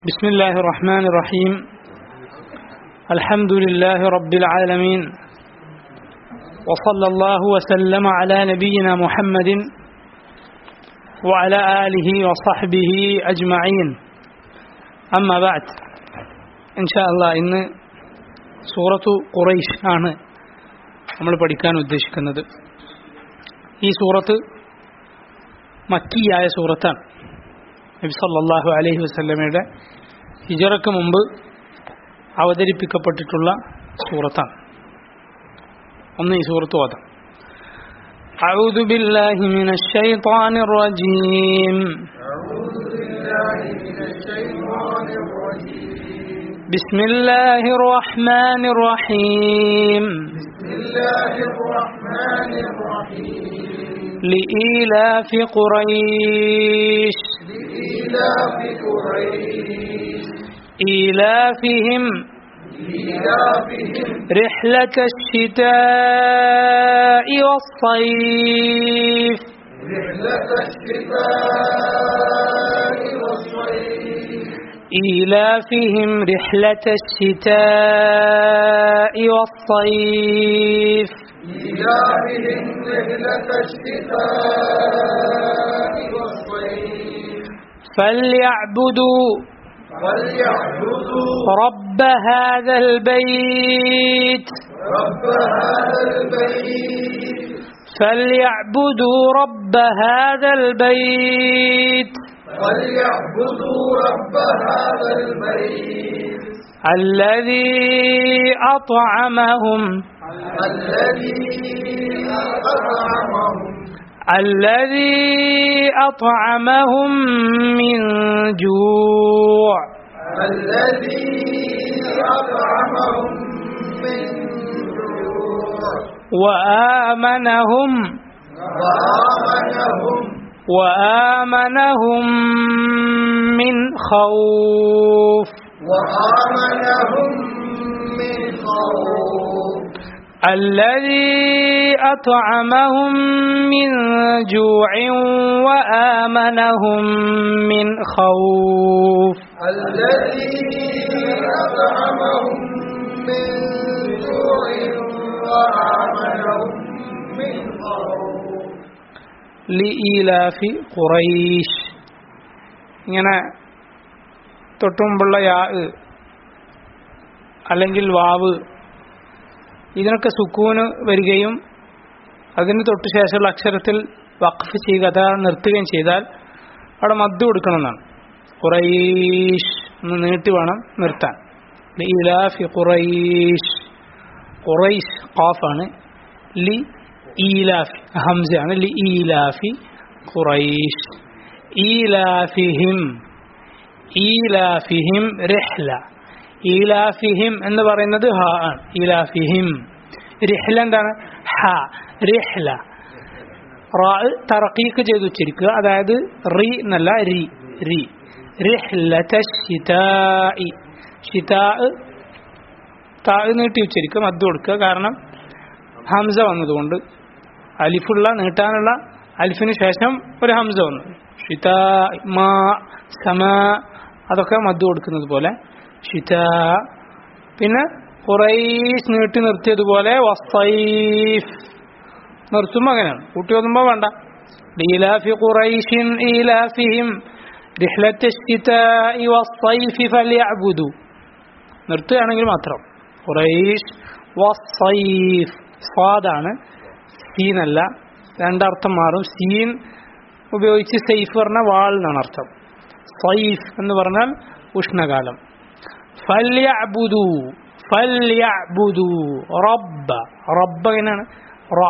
بسم الله الرحمن الرحيم الحمد لله رب العالمين وصلى الله وسلم على نبينا محمد وعلى آله وصحبه أجمعين أما بعد إن شاء الله إن سورة قريش ആണ് നമ്മൾ പഠിക്കാൻ ഉദ്ദേശിക്കുന്നത് ഈ സൂറത്ത് മക്കിയായ സൂറത്താണ് നബി സല്ലല്ലാഹു അലൈഹി വസല്ലമയുടെ ഹിജറക്ക് മുമ്പ് അവതരിപ്പിക്കപ്പെട്ടിട്ടുള്ള സൂറത്താണ് ഒന്ന് ഈ സൂറത്ത് ഓതാം أعوذ بالله من الشيطان الرجيم بسم الله الرحمن الرحيم لإيلاف قريش إيلافهم رحلة الشتاء والصيف إيلافهم رحلة الشتاء والصيف إيلافهم رحلة الشتاء والصيف فليعبدوا فليعبدوا رب هذا البيت رب هذا البيت فليعبدوا رب هذا البيت فليعبدوا رب هذا البيت الذي أطعمهم الذي أطعمهم الذي أطعمهم من جوع الذي أطعمهم من جوع وآمنهم وآمنهم وآمنهم من خوف وآمنهم من خوف الذي أطعمهم من جوع وآمنهم من خوف الذي أطعمهم من جوع وآمنهم من خوف لإيلاف قريش ഇങ്ങനെ തൊട്ടുമുമ്പുള്ള യാ അല്ലെങ്കിൽ വാവ് ഇതിനൊക്കെ സുക്കൂന് വരികയും അതിന് തൊട്ട് ശേഷമുള്ള അക്ഷരത്തിൽ വഖഫ് ചെയ്യുക അതാ നിർത്തുകയും ചെയ്താൽ അവിടെ മദ്ദ് കൊടുക്കണമെന്നാണ് ഖുറൈഷ് എന്ന് നീട്ടി വേണം നിർത്താൻ ഇലാഫി ഖുറൈഷ് ഖുറൈഷ് ഖാഫാണ് ലി ഈലാഫി ഹംസയാണ് ലി ഈലാഫി ഖുറൈഷ് ഈലാഫിഹിം ഈലാഫിഹിം രഹ്ല ഈലാഫിഹിം എന്ന് പറയുന്നത് ഹ ആണ് ഈലാഫിഹിം റിഹ്ല എന്താണ് ഹ റിഹ്ല റാ തറക്കീക്ക് ചെയ്ത് ഉച്ചരിക്കുക അതായത് റി എന്നല്ല രി രി റിഹ്ലത ശിതാഇ ശിതാ താ നീട്ടി ഉച്ചരിക്കുക മദ്ദ് കൊടുക്കുക കാരണം ഹംസ വന്നതുകൊണ്ട് അലിഫുള്ള നീട്ടാനുള്ള അലിഫിന് ശേഷം ഒരു ഹംസ വന്നു ഷിത മാ സമ അതൊക്കെ മദ്ദ് കൊടുക്കുന്നത് പോലെ ഷിത പിന്നെ കുറേശ് നീട്ടി നിർത്തിയതുപോലെ വസൈഫ് നിർത്തുമ്പോൾ അങ്ങനെയാണ് കൂട്ടി ഓതുമ്പോൾ വേണ്ട ലീലാഫി ഖുറൈഷിൻ ഈലാഫിഹിം റിഹ്ലത്ത് الشتاء والصيف فليعبدوا നിർത്തുകയാണെങ്കിൽ മാത്രം ഖുറൈഷ് വസൈഫ് സ്വാദാണ് സീനല്ല രണ്ടർത്ഥം മാറും സീൻ ഉപയോഗിച്ച് സൈഫ് പറഞ്ഞ വാൾ എന്നാണ് അർത്ഥം സൈഫ് എന്ന് പറഞ്ഞാൽ ഉഷ്ണകാലം ഫല്യഅബുദു ഫല്യഅബുദു റബ്ബ റബ്ബ എങ്ങനെയാണ് റ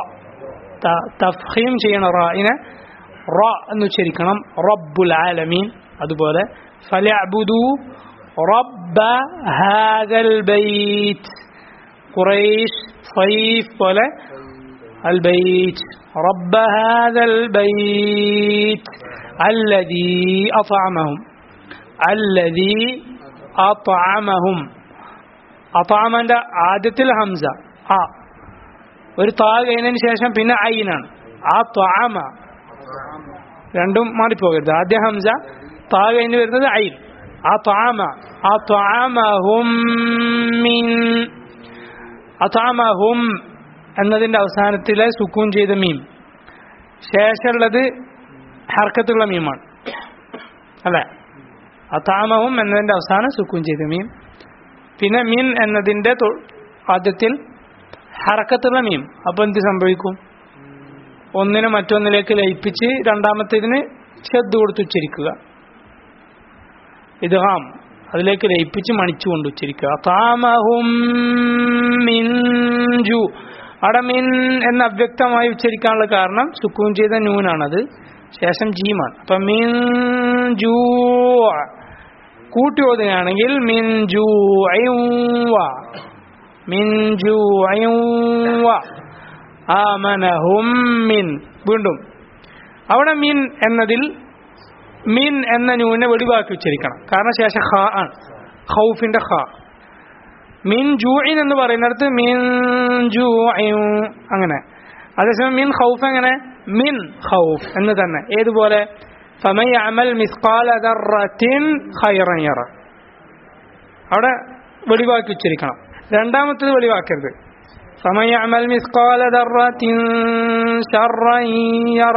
തഫ്ഹീം ചെയ്യണ റായിനെ റ എന്ന് ഉച്ചരിക്കണം റബ്ബുൽ ആലമീൻ അതുപോലെ ഫല്യഅബുദു റബ്ബ ഹാദൽ ബൈത്ത് ഖുറൈശ് സൈഫ് പോലെ البيت رب هذا البيت الذي أطعمهم الذي أطعمهم അത്താമന്റെ ആദ്യത്തിൽ ഹംസ ആ ഒരു താ കഴിഞ്ഞതിന് ശേഷം പിന്നെ ഐനാണ് ആ ത്വാമ രണ്ടും മാറിപ്പോകരുത് ആദ്യ ഹംസ താ കഴിഞ്ഞ് വരുന്നത് ഐൻ അത്അമ അത്അമഹും മിൻ അത്അമഹും എന്നതിന്റെ അവസാനത്തിലെ സുക്കൂൻ ചെയ്ത മീം ശേഷമുള്ളത് ഹർക്കത്തുള്ള മീമാണ് അല്ലേ അതാമവും എന്നതിന്റെ അവസാനം സുക്കൂൻ ചെയ്ത മീം പിന്നെ മീൻ എന്നതിന്റെ തൊ- ആദ്യത്തിൽ ഹറക്കത്തുള്ള മീം അപ്പൊ എന്ത് സംഭവിക്കും ഒന്നിനെ മറ്റൊന്നിലേക്ക് ലയിപ്പിച്ച് രണ്ടാമത്തേതിന് ശ്രദ്ധ കൊടുത്ത് ഉച്ചരിക്കുക ഇത് ഹാം അതിലേക്ക് ലയിപ്പിച്ച് മണിച്ചുകൊണ്ട് ഉച്ചരിക്കുക താമഹും മിൻജു അവിടെ മിൻ എന്ന് അവ്യക്തമായി ഉച്ചരിക്കാനുള്ള കാരണം സുക്കൂൻ ചെയ്ത നൂനാണത് ശേഷം ജീമാണ് അപ്പൊ മിൻ ജൂ കൂട്ടി ഓതുകയാണെങ്കിൽ മിൻ ജൂ മിൻ ജൂ ആമനഹും മിൻ വീണ്ടും അവിടെ മിൻ എന്നതിൽ മിൻ എന്ന നൂനെ വെളിവാക്കി ഉച്ചരിക്കണം കാരണം ശേഷം ഖ ആണ് ഖൗഫിന്റെ ഖ മിൻ ജൂഇൻ എന്ന് പറയുന്നിടത്ത് മിൻ ജൂ അങ്ങനെ അതേസമയം മിൻ ഖൗഫ് എങ്ങനെ മിൻ ഖൗഫ് എന്ന് തന്നെ ഏതുപോലെ ഫമൻ യഅമൽ മിസ്ഖാല ദർറത്തിൻ ഖൈറൻ യറ അവിടെ വെളിവാക്കി ഉച്ചരിക്കണം രണ്ടാമത്തത് വെളിവാക്കരുത് ഫമൻ യഅമൽ മിസ്ഖാല ദർറത്തിൻ ശർറൻ യറ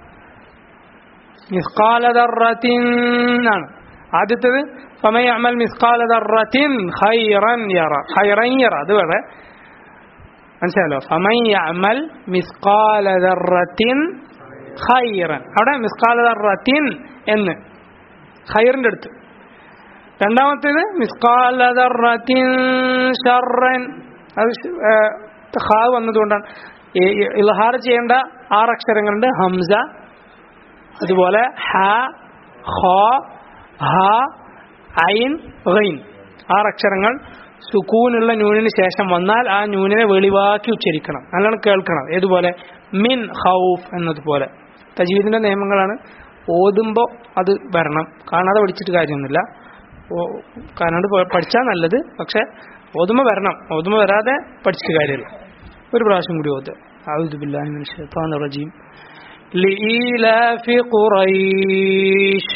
മിസ്കാല ദർറത്തിൻ ആണ് ആദ്യത്തേത് ഫമൻ യഅമൽ മിസ്കാല ദർറത്തിൻ ഖൈറൻ യറ ഖൈറൻ യറ അത് വേറെ മനസ്സിലായല്ലോ ഫമൻ യഅമൽ മിസ്കാല ദർറത്തിൻ ഖൈറൻ അവിടെ മിസ്കാല ദർറത്തിൻ എന്ന് ഖൈറിന്റെ അടുത്ത് രണ്ടാമത്തേത് മിസ്കാല ദർറത്തിൻ ഷർറൻ അത് ഷ്- ഏ, ഖാ വന്നതുകൊണ്ടാണ് ഈ- ഈ ഇൽഹാർ ചെയ്യേണ്ട ആറ് അക്ഷരങ്ങളുണ്ട് ഹംസ അതുപോലെ ഹ ഖ ഹ ഐൻ ഗൈൻ ആറ് അക്ഷരങ്ങൾ സുക്കൂനുള്ള നൂനിന് ശേഷം വന്നാൽ ആ നൂനിനെ വെളിവാക്കി ഉച്ചരിക്കണം നല്ലോണം കേൾക്കണം ഏതുപോലെ മിൻ ഹൗഫ് എന്നതുപോലെ തജീദിന്റെ നിയമങ്ങളാണ് ഓതുമ്പോൾ അത് വരണം കാണാതെ പഠിച്ചിട്ട് കാര്യമൊന്നുമില്ല ഓ- കാണാണ്ട് പ- പഠിച്ചാൽ നല്ലത് പക്ഷെ ഓതുമ്പോൾ വരണം ഓതുമ്പോൾ വരാതെ പഠിച്ചിട്ട് കാര്യമില്ല ഒരു പ്രാവശ്യം കൂടി ഓത് أعوذ بالله من الشيطان الرجيم لإيلاف قريش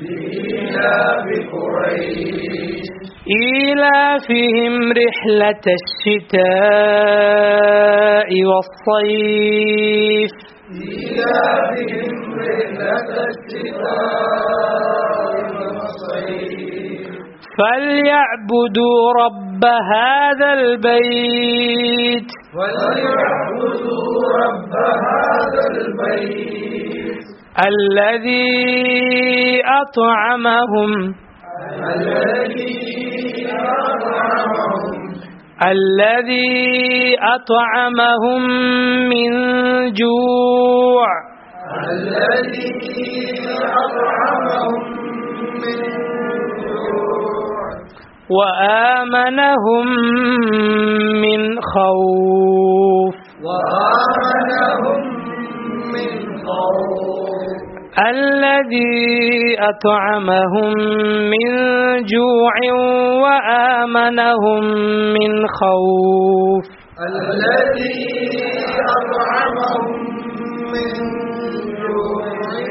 إيلافهم رحلة الشتاء والصيف إيلافهم رحلة الشتاء والصيف فليعبدوا رب هذا البيت وليعبدوا رب هذا البيت الذي أطعمهم الذي أطعمهم الذي أطعمهم من جوع الذي أطعمهم من جوع وآمنهم من خوف وآمنهم من خوف الذي أطعمهم من جوع وآمنهم من خوف الذي أطعمهم من جوع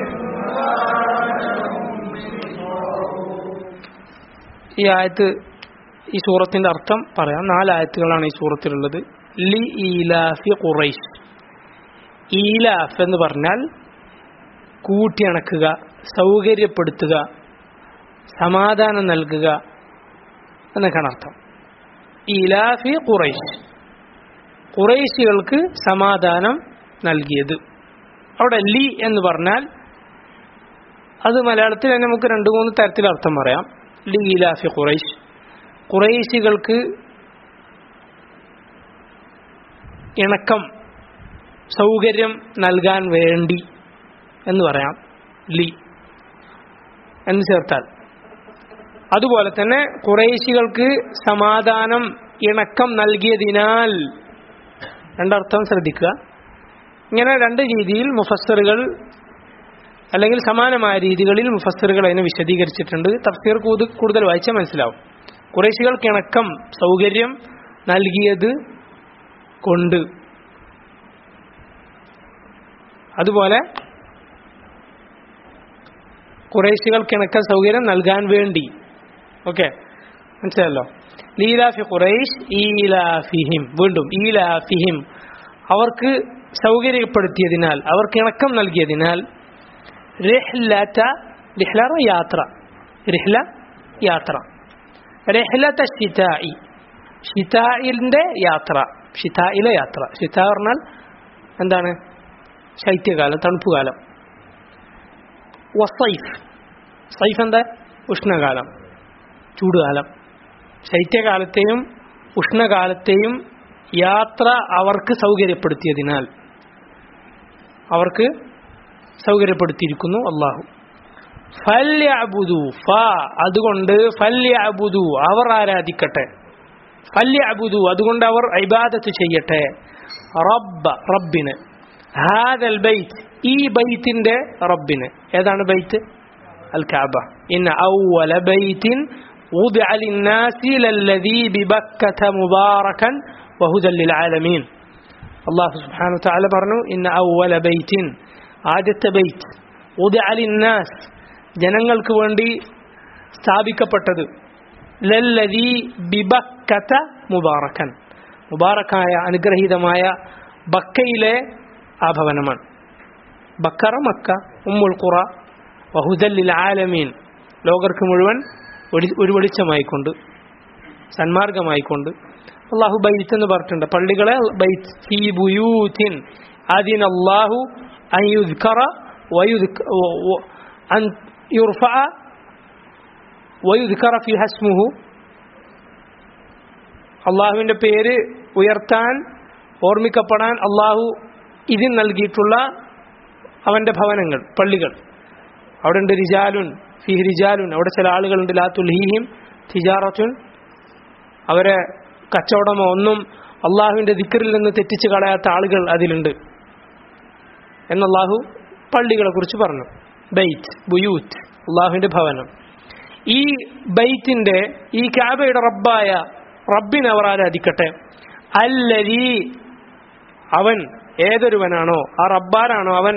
وآمنهم من خوف ഈ ആയത്ത് ഈ സൂറത്തിന്റെ അർത്ഥം പറയാം നാല് ആയത്തുകളാണ് ഈ സൂറത്തിലുള്ളത് ലി ഈലാഫി ഖുറൈശ് ഈലാഫ് എന്ന് പറഞ്ഞാൽ കൂട്ടിയണക്കുക സൗകര്യപ്പെടുത്തുക സമാധാനം നൽകുക എന്നൊക്കെയാണ് അർത്ഥം ഈലാഫി ഖുറൈശ് ഖുറൈശികൾക്ക് സമാധാനം നൽകിയത് അവിടെ ലി എന്ന് പറഞ്ഞാൽ അത് മലയാളത്തിൽ തന്നെ നമുക്ക് രണ്ട് മൂന്ന് തരത്തിൽ അർത്ഥം പറയാം ലി ഈലാഫി ഖുറൈശ് ഖുറൈശികൾക്ക് ഇണക്കം സൗകര്യം നൽകാൻ വേണ്ടി എന്ന് പറയാം ലി എന്ന് ചേർത്താൽ അതുപോലെ തന്നെ കുറേശികൾക്ക് സമാധാനം ഇണക്കം നൽകിയതിനാൽ രണ്ടർത്ഥം ശ്രദ്ധിക്കുക ഇങ്ങനെ രണ്ട് രീതിയിൽ മുഫസ്സറുകൾ അല്ലെങ്കിൽ സമാനമായ രീതികളിൽ മുഫസ്സറുകൾ അതിനെ വിശദീകരിച്ചിട്ടുണ്ട് തഫ്സീർ കൂത്- കൂടുതൽ വായിച്ചാൽ മനസ്സിലാവും കുറേശികൾക്ക് ഇണക്കം സൗകര്യം നൽകിയത് കൊണ്ട് അതുപോലെ കുറേശികൾക്ക് ഇണക്കം സൗകര്യം നൽകാൻ വേണ്ടി ഓക്കെ മനസ്സിലല്ലോ ലീലാഫി ഖുറൈഷ് ഈലാഫിഹിം വീണ്ടും ഈലാഫിഹിം അവർക്ക് സൗകര്യപ്പെടുത്തിയതിനാൽ അവർക്ക് ഇണക്കം നൽകിയതിനാൽ റിഹ്ലത റിഹ്ല പറഞ്ഞാ യാത്ര റിഹ്ല യാത്ര റിഹ്ലത ഷിതായി ഷിതായിന്റെ യാത്ര ഷിതായിലെ യാത്ര ഷിത പറഞ്ഞാൽ എന്താണ് ശൈത്യകാലം തണുപ്പുകാലം വസൈഫ് സൈഫ് എന്താ ഉഷ്ണകാലം ചൂടുകാലം ശൈത്യകാലത്തെയും ഉഷ്ണകാലത്തെയും യാത്ര അവർക്ക് സൗകര്യപ്പെടുത്തിയതിനാൽ അവർക്ക് സൗകര്യപ്പെടുത്തിയിരിക്കുന്നു അള്ളാഹു ഫല്യഅബുദു ഫ അതുകൊണ്ട് ഫല്യഅബുദു അവർ ആരാധിക്കട്ടെ ഫല്യഅബുദു അതുകൊണ്ട് അവർ ഇബാദത്ത് ചെയ്യട്ടെ റബ്ബ റബ്ബിന് ഹാദൽ ബൈത്ത് ഈ ബൈത്തിന്റെ റബ്ബിന് ഏതാണ് ബൈത്ത് അൽ കഅബ ഇന്ന അവല ബൈത്തിൻ وضع للناس للذي ببكة مباركا وهدى للعالمين الله سبحانه وتعالى പറഞ്ഞു ഇന്ന അവല ബൈത്തിൻ ആദ്യത്തെ ബൈത്ത് ഉദഅ ലിന്നാസ് ജനങ്ങൾക്ക് വേണ്ടി സ്ഥാപിക്കപ്പെട്ടത് ലല്ലദീ ബിബക്കത മുബാറക്കൻ മുബാറക്കായ അനുഗ്രഹീതമായ ബക്കയിലെ ആ ഭവനമാണ് ബക്കറ മക്ക ഉമ്മുൽ ഖുറ വഹുദല്ലിൽ ആലമീൻ ലോകർക്ക് മുഴുവൻ ഒരു- ഒരു വെളിച്ചമായിക്കൊണ്ട് സന്മാർഗമായിക്കൊണ്ട് അള്ളാഹു ബൈത്ത് എന്ന് പറഞ്ഞിട്ടുണ്ട് പള്ളികളെ ബൈത്ത് ഫീ ബുയൂത്തിൻ അതിൻ അള്ളാഹു അൻ യുദ്കറ വയുദ്ക- വ- വ- അൻ യുർഫഅ വയുദ്കറ ഫി ഹസ്മുഹു അള്ളാഹുവിന്റെ പേര് ഉയർത്താൻ ഓർമ്മിക്കപ്പെടാൻ അള്ളാഹു ഇതിന് നൽകിയിട്ടുള്ള അവന്റെ ഭവനങ്ങൾ പള്ളികൾ അവിടെ ഉണ്ട് റിജാലുൻ ഫിഹ് റിജാലുൻ അവിടെ ചില ആളുകളുണ്ട് ലാ തുൽഹീഹിം തിജാറത്തുൻ അവരെ കച്ചവടമോ ഒന്നും അള്ളാഹുവിന്റെ ദിക്കറിൽ നിന്ന് തെറ്റിച്ച് കളയാത്ത ആളുകൾ അതിലുണ്ട് എന്ന് അള്ളാഹു പള്ളികളെ കുറിച്ച് പറഞ്ഞു ബൈത്ത് ബുയൂത്ത് അള്ളാഹുവിന്റെ ഭവനം ഈ ബൈത്തിന്റെ ഈ കാബയുടെ റബ്ബായ റബ്ബിനെ അവർ ആരാധിക്കട്ടെ അല്ലരീ അവൻ ഏതൊരുവനാണോ ആ റബ്ബാരാണോ അവൻ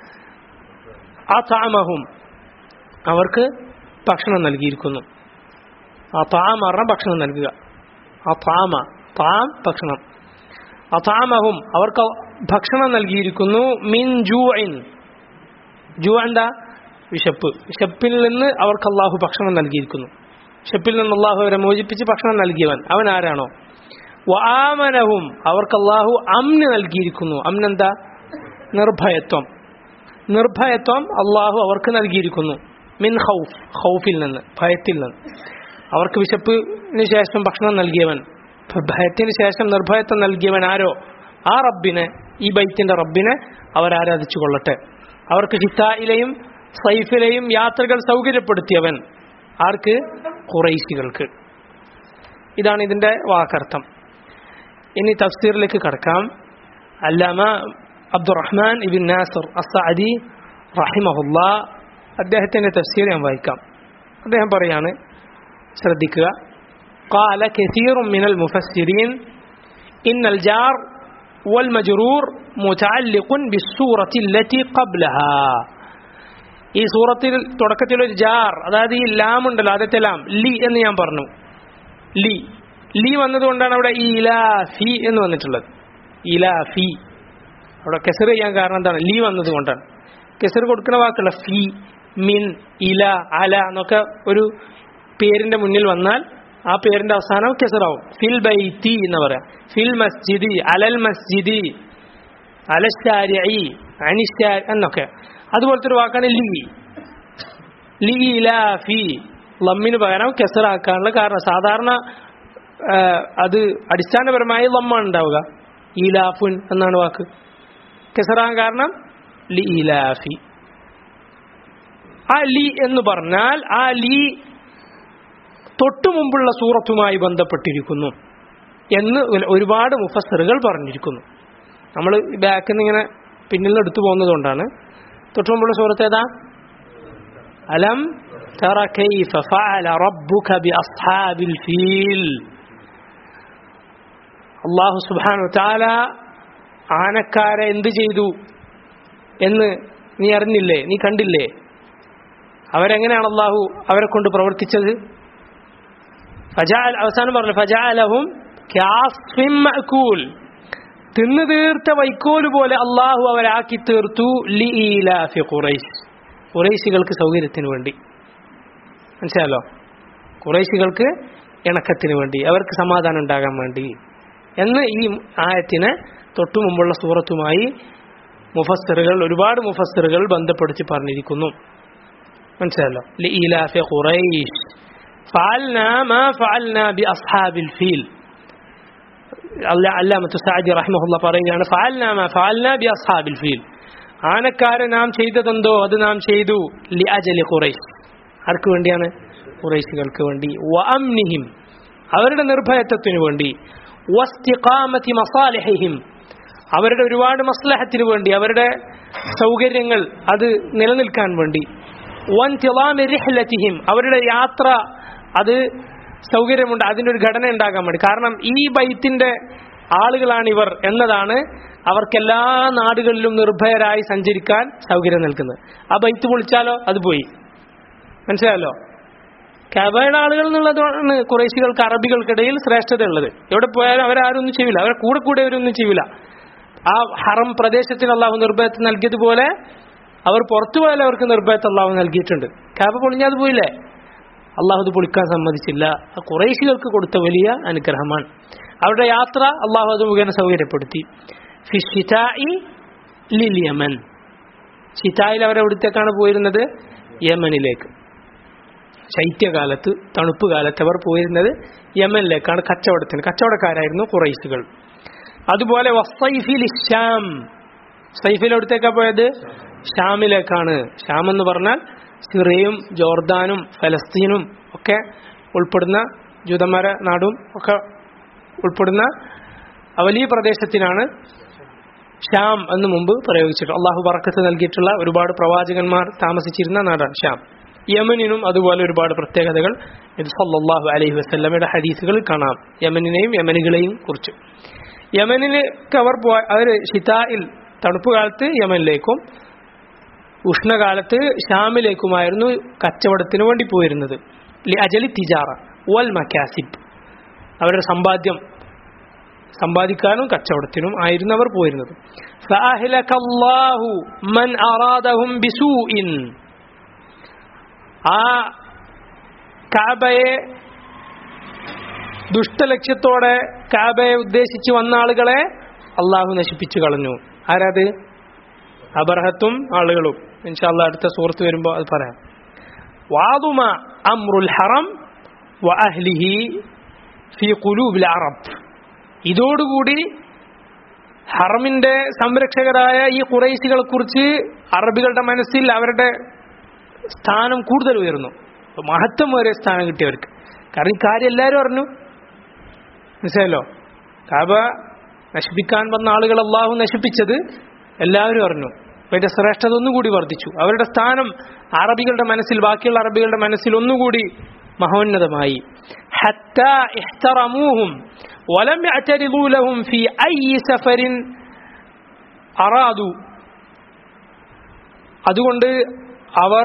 ആ താമഹും അവർക്ക് ഭക്ഷണം നൽകിയിരിക്കുന്നു ആ താമ പറഞ്ഞ ഭക്ഷണം നൽകുക ആ താമ താം ഭക്ഷണം ആ താമഹും അവർക്ക് ഭക്ഷണം നൽകിയിരിക്കുന്നു മിൻ ജൂഇൻ ജൂ എന്താ വിശപ്പ് വിശപ്പിൽ നിന്ന് അവർക്ക് അള്ളാഹു ഭക്ഷണം നൽകിയിരിക്കുന്നു വിശപ്പിൽ നിന്ന് അള്ളാഹു അവരെ മോചിപ്പിച്ച് ഭക്ഷണം നൽകിയവൻ അവൻ ആരാണോ വാമനവും അവർക്ക് അള്ളാഹു അമ്ന് നൽകിയിരിക്കുന്നു അമ്നെന്താ നിർഭയത്വം നിർഭയത്വം അള്ളാഹു അവർക്ക് നൽകിയിരിക്കുന്നു മിൻ ഹൗഫ് ഹൗഫിൽ നിന്ന് ഭയത്തിൽ നിന്ന് അവർക്ക് വിശപ്പിന് ശേഷം ഭക്ഷണം നൽകിയവൻ ഭ- ഭയത്തിന് ശേഷം നിർഭയത്വം നൽകിയവൻ ആരോ ആ റബ്ബിനെ ഈ ബൈത്തിന്റെ റബ്ബിനെ അവർ ആരാധിച്ചു കൊള്ളട്ടെ അവർക്ക് ഹിത്തായിലെയും സൈഫിലെയും യാത്രകൾ സൗകര്യപ്പെടുത്തിയവൻ ആർക്ക് കുറൈശികൾക്ക് ഇതാണ് ഇതിന്റെ വാക്കർത്ഥം ഇനി തഫ്സീറിലേക്ക് കടക്കാം അല്ലാമ അബ്ദുറഹ്മാൻ ഇബിൻ നാസർ അസഅദി റഹിമഹുല്ല അദ്ദേഹത്തിന്റെ തഫ്സീർ ഞാൻ വായിക്കാം അദ്ദേഹം പറയാണ് ശ്രദ്ധിക്കുക قال كثير من المفسرين إن الجار والمجرور متعلق بالسورة التي قبلها ഈ സൂറത്തിൽ തുടക്കത്തിൽ ഒരു ജാർ അതായത് ഈ ലാം ഉണ്ടല്ലോ ആദ്യത്തെ ലാം ലി എന്ന് ഞാൻ പറഞ്ഞു ലി ലി വന്നതുകൊണ്ടാണ് അവിടെ ഇലാഫി എന്ന് വന്നിട്ടുള്ളത് ഇലാഫി അവിടെ കെസർ ചെയ്യാൻ കാരണം എന്താണ് ലി വന്നത് കൊണ്ടാണ് കെസർ കൊടുക്കുന്ന വാക്കുള്ള ഫി മിൻ ഇല അല എന്നൊക്കെ ഒരു പേരിന്റെ മുന്നിൽ വന്നാൽ ആ പേരിന്റെ അവസാനം കെസറാവും ഫിൽ ബൈത്തി എന്ന് പറയാം ഫിൽ മസ്ജിദി അലൽ മസ്ജിദി അലശാരി അനിശാ എന്നൊക്കെ അതുപോലത്തെ ഒരു വാക്കാണ് ലി ലീലാഫി ലമ്മിന് പകരം കെസറാക്കാനുള്ള കാരണം സാധാരണ ആ, അത് അടിസ്ഥാനപരമായി ലമ്മാണ് ഉണ്ടാവുക ഈലാഫുൻ എന്നാണ് വാക്ക് കെസറാൻ കാരണം ലീലാഫി ആ ലി എന്ന് പറഞ്ഞാൽ ആ ലി തൊട്ടു മുമ്പുള്ള സൂറത്തുമായി ബന്ധപ്പെട്ടിരിക്കുന്നു എന്ന് ഒരു- ഒരുപാട് മുഫസറുകൾ പറഞ്ഞിരിക്കുന്നു നമ്മൾ ബാക്കിൽ നിന്ന് ഇങ്ങനെ പിന്നിൽ നിന്ന് എടുത്തു പോകുന്നതുകൊണ്ടാണ് തൊട്ടു മുമ്പുള്ള സൂറത്ത് ഏതാ അലം തറ കൈഫ ഫഅല റബ്ബുക ബിഅസ്ഹാബിൽ ഫീൽ അല്ലാഹു സുബ്ഹാനഹു വതആല ആനക്കാരെ എന്ത് ചെയ്തു എന്ന് നീ അറിഞ്ഞില്ലേ നീ കണ്ടില്ലേ അവരെങ്ങനെയാണ് അള്ളാഹു അവരെ കൊണ്ട് പ്രവർത്തിച്ചത് ഫജാഅൽ അവസാനം പറഞ്ഞു ഫജാലഹും കാസ്ഫിൻ മഅകൂൽ തിന്നു തീർത്ത വൈക്കോല് പോലെ അള്ളാഹു അവരാക്കി തീർത്തു ലീലാഫി ഖുറൈശ് ഖുറൈശികൾക്ക് സൗകര്യത്തിന് വേണ്ടി മനസ്സിലാലോ ഖുറൈശികൾക്ക് ഇണക്കത്തിന് വേണ്ടി അവർക്ക് സമാധാനം ഉണ്ടാകാൻ വേണ്ടി എന്ന് ഈ ആയത്തിന് തൊട്ടു മുമ്പുള്ള സൂറത്തുമായി മുഫസ്സറുകൾ ഒരുപാട് മുഫസ്സറുകൾ ബന്ധപ്പെടുത്തി പറഞ്ഞിരിക്കുന്നു മനസ്സിലല്ലോ ലീലാഫി ഖുറൈശ് فعلنا ما فعلنا بأصحاب الفيل അല്ലാമത്ത് സാജി റഹ്മുള്ള പറയുകയാണ് ഫഅൽനാ മാ ഫഅൽനാ ബി അസ്ഹാബിൽ ഫീൽ ആനക്കാരെ നാം ചെയ്തതെന്തോ അത് നാം ചെയ്തു ലി അജലി ഖുറൈശ് ആർക്ക് വേണ്ടിയാണ് ഖുറൈശികൾക്ക് വേണ്ടി വഅംനിഹിം അവരുടെ നിർഭയത്വത്തിന് വേണ്ടി വസ്തിഖാമത്തി മസാലിഹിഹിം അവരുടെ ഒരുപാട് മസ്ലഹത്തിന് വേണ്ടി അവരുടെ സൗകര്യങ്ങൾ അത് നിലനിൽക്കാൻ വേണ്ടി വൻ തിളാമി റിഹ്ലത്തിഹിം അവരുടെ യാത്ര അത് സൗകര്യമുണ്ട് അതിൻ്റെ ഒരു ഘടന ഉണ്ടാകാൻ വേണ്ടി കാരണം ഈ ബൈത്തിന്റെ ആളുകളാണ് ഇവർ എന്നതാണ് അവർക്ക് എല്ലാ നാടുകളിലും നിർഭയരായി സഞ്ചരിക്കാൻ സൗകര്യം നൽകുന്നത് ആ ബൈത്ത് പൊളിച്ചാലോ അത് പോയി മനസ്സിലായല്ലോ കബയുടെ ആളുകൾ എന്നുള്ളതാണ് കുറേശികൾക്ക് അറബികൾക്കിടയിൽ ശ്രേഷ്ഠത ഉള്ളത് എവിടെ പോയാലും അവരാരും ഒന്നും ചെയ്യില്ല അവരെ കൂടെ കൂടെ അവരൊന്നും ചെയ്യില്ല ആ ഹറം പ്രദേശത്തിന് അള്ളാഹു നിർഭയത്ത് നൽകിയതുപോലെ അവർ പുറത്തു പോയാലും അവർക്ക് നിർഭയത്ത് അള്ളാഹു നൽകിയിട്ടുണ്ട് കാബ പൊളിഞ്ഞാത് പോയില്ലേ അള്ളാഹു അത് പൊളിക്കാൻ സമ്മതിച്ചില്ല കുറേശികൾക്ക് കൊടുത്ത വലിയ അനുഗ്രഹമാണ് അവരുടെ യാത്ര അള്ളാഹു അത് മുഖേന സൗകര്യപ്പെടുത്തി ഫിഷിതായി ലിൽ യമൻ ഷിതായിൽ അവർ എവിടത്തേക്കാണ് പോയിരുന്നത് യമനിലേക്ക് ശൈത്യകാലത്ത് തണുപ്പ് കാലത്ത് അവർ പോയിരുന്നത് യമനിലേക്കാണ് കച്ചവടത്തിന് കച്ചവടക്കാരായിരുന്നു കുറൈശികൾ അതുപോലെ വസൈഫിൽ ഷാം സൈഫിൽ എവിടത്തേക്കാ പോയത് ഷാമിലേക്കാണ് ഷാം എന്ന് പറഞ്ഞാൽ സിറിയയും ജോർദാനും ഫലസ്തീനും ഒക്കെ ഉൾപ്പെടുന്ന ജൂതന്മാര നാടും ഒക്കെ ഉൾപ്പെടുന്ന വലിയ പ്രദേശത്തിനാണ് ഷാം എന്ന് മുമ്പ് പ്രയോഗിച്ചിട്ടുണ്ട് അള്ളാഹു ബറക്കത്ത് നൽകിയിട്ടുള്ള ഒരുപാട് പ്രവാചകന്മാർ താമസിച്ചിരുന്ന നാടാണ് ഷാം യമനിനും അതുപോലെ ഒരുപാട് പ്രത്യേകതകൾ ഇത് സല്ലാഹു അലൈഹി വസ്ലമയുടെ ഹദീസുകളിൽ കാണാം യമനിനെയും യമനികളെയും കുറിച്ച് യമനിലേക്ക് അവർ പോ അവർ ഷിതായിൽ തണുപ്പ് കാലത്ത് യമനിലേക്കും ഉഷ്ണകാലത്ത് ഷാമിലേക്കുമായിരുന്നു കച്ചവടത്തിന് വേണ്ടി പോയിരുന്നത് അജലി തിജാറ വൽ മക്കാസിബ് അവരുടെ സമ്പാദ്യം സമ്പാദിക്കാനും കച്ചവടത്തിനും ആയിരുന്നു അവർ പോയിരുന്നത് മൻ അറാദഹും ബിസൂഇൻ ആ കാബയെ ദുഷ്ടലക്ഷ്യത്തോടെ കാബയെ ഉദ്ദേശിച്ച് വന്ന ആളുകളെ അള്ളാഹു നശിപ്പിച്ചു കളഞ്ഞു ആരാത് അബർഹത്തും ആളുകളും ഇൻഷാല്ല അടുത്ത സുഹൃത്ത് വരുമ്പോൾ അത് പറയാം വാതുമ അമ്രുൽ ഹറം വ അഹ്ലിഹി ഫി ഖുലൂബിൽ അറബ് ഇതോടുകൂടി ഹറമിന്റെ സംരക്ഷകരായ ഈ കുറൈശികളെ കുറിച്ച് അറബികളുടെ മനസ്സിൽ അവരുടെ സ്ഥാനം കൂടുതൽ ഉയർന്നു മഹത്വമേറിയ സ്ഥാനം കിട്ടിയവർക്ക് കാരണം ഈ കാര്യം എല്ലാവരും അറിഞ്ഞു മനസ്സിലല്ലോ കാബ നശിപ്പിക്കാൻ വന്ന ആളുകൾ അള്ളാഹു നശിപ്പിച്ചത് എല്ലാവരും അറിഞ്ഞു അവരുടെ ശ്രേഷ്ഠത ഒന്നുകൂടി വർദ്ധിച്ചു അവരുടെ സ്ഥാനം അറബികളുടെ മനസ്സിൽ ബാക്കിയുള്ള അറബികളുടെ മനസ്സിൽ ഒന്നുകൂടി മഹോന്നതമായി حتى احترموهم ولم يعترضوا لهم في أي سفر أرادوا അതുകൊണ്ട് അവർ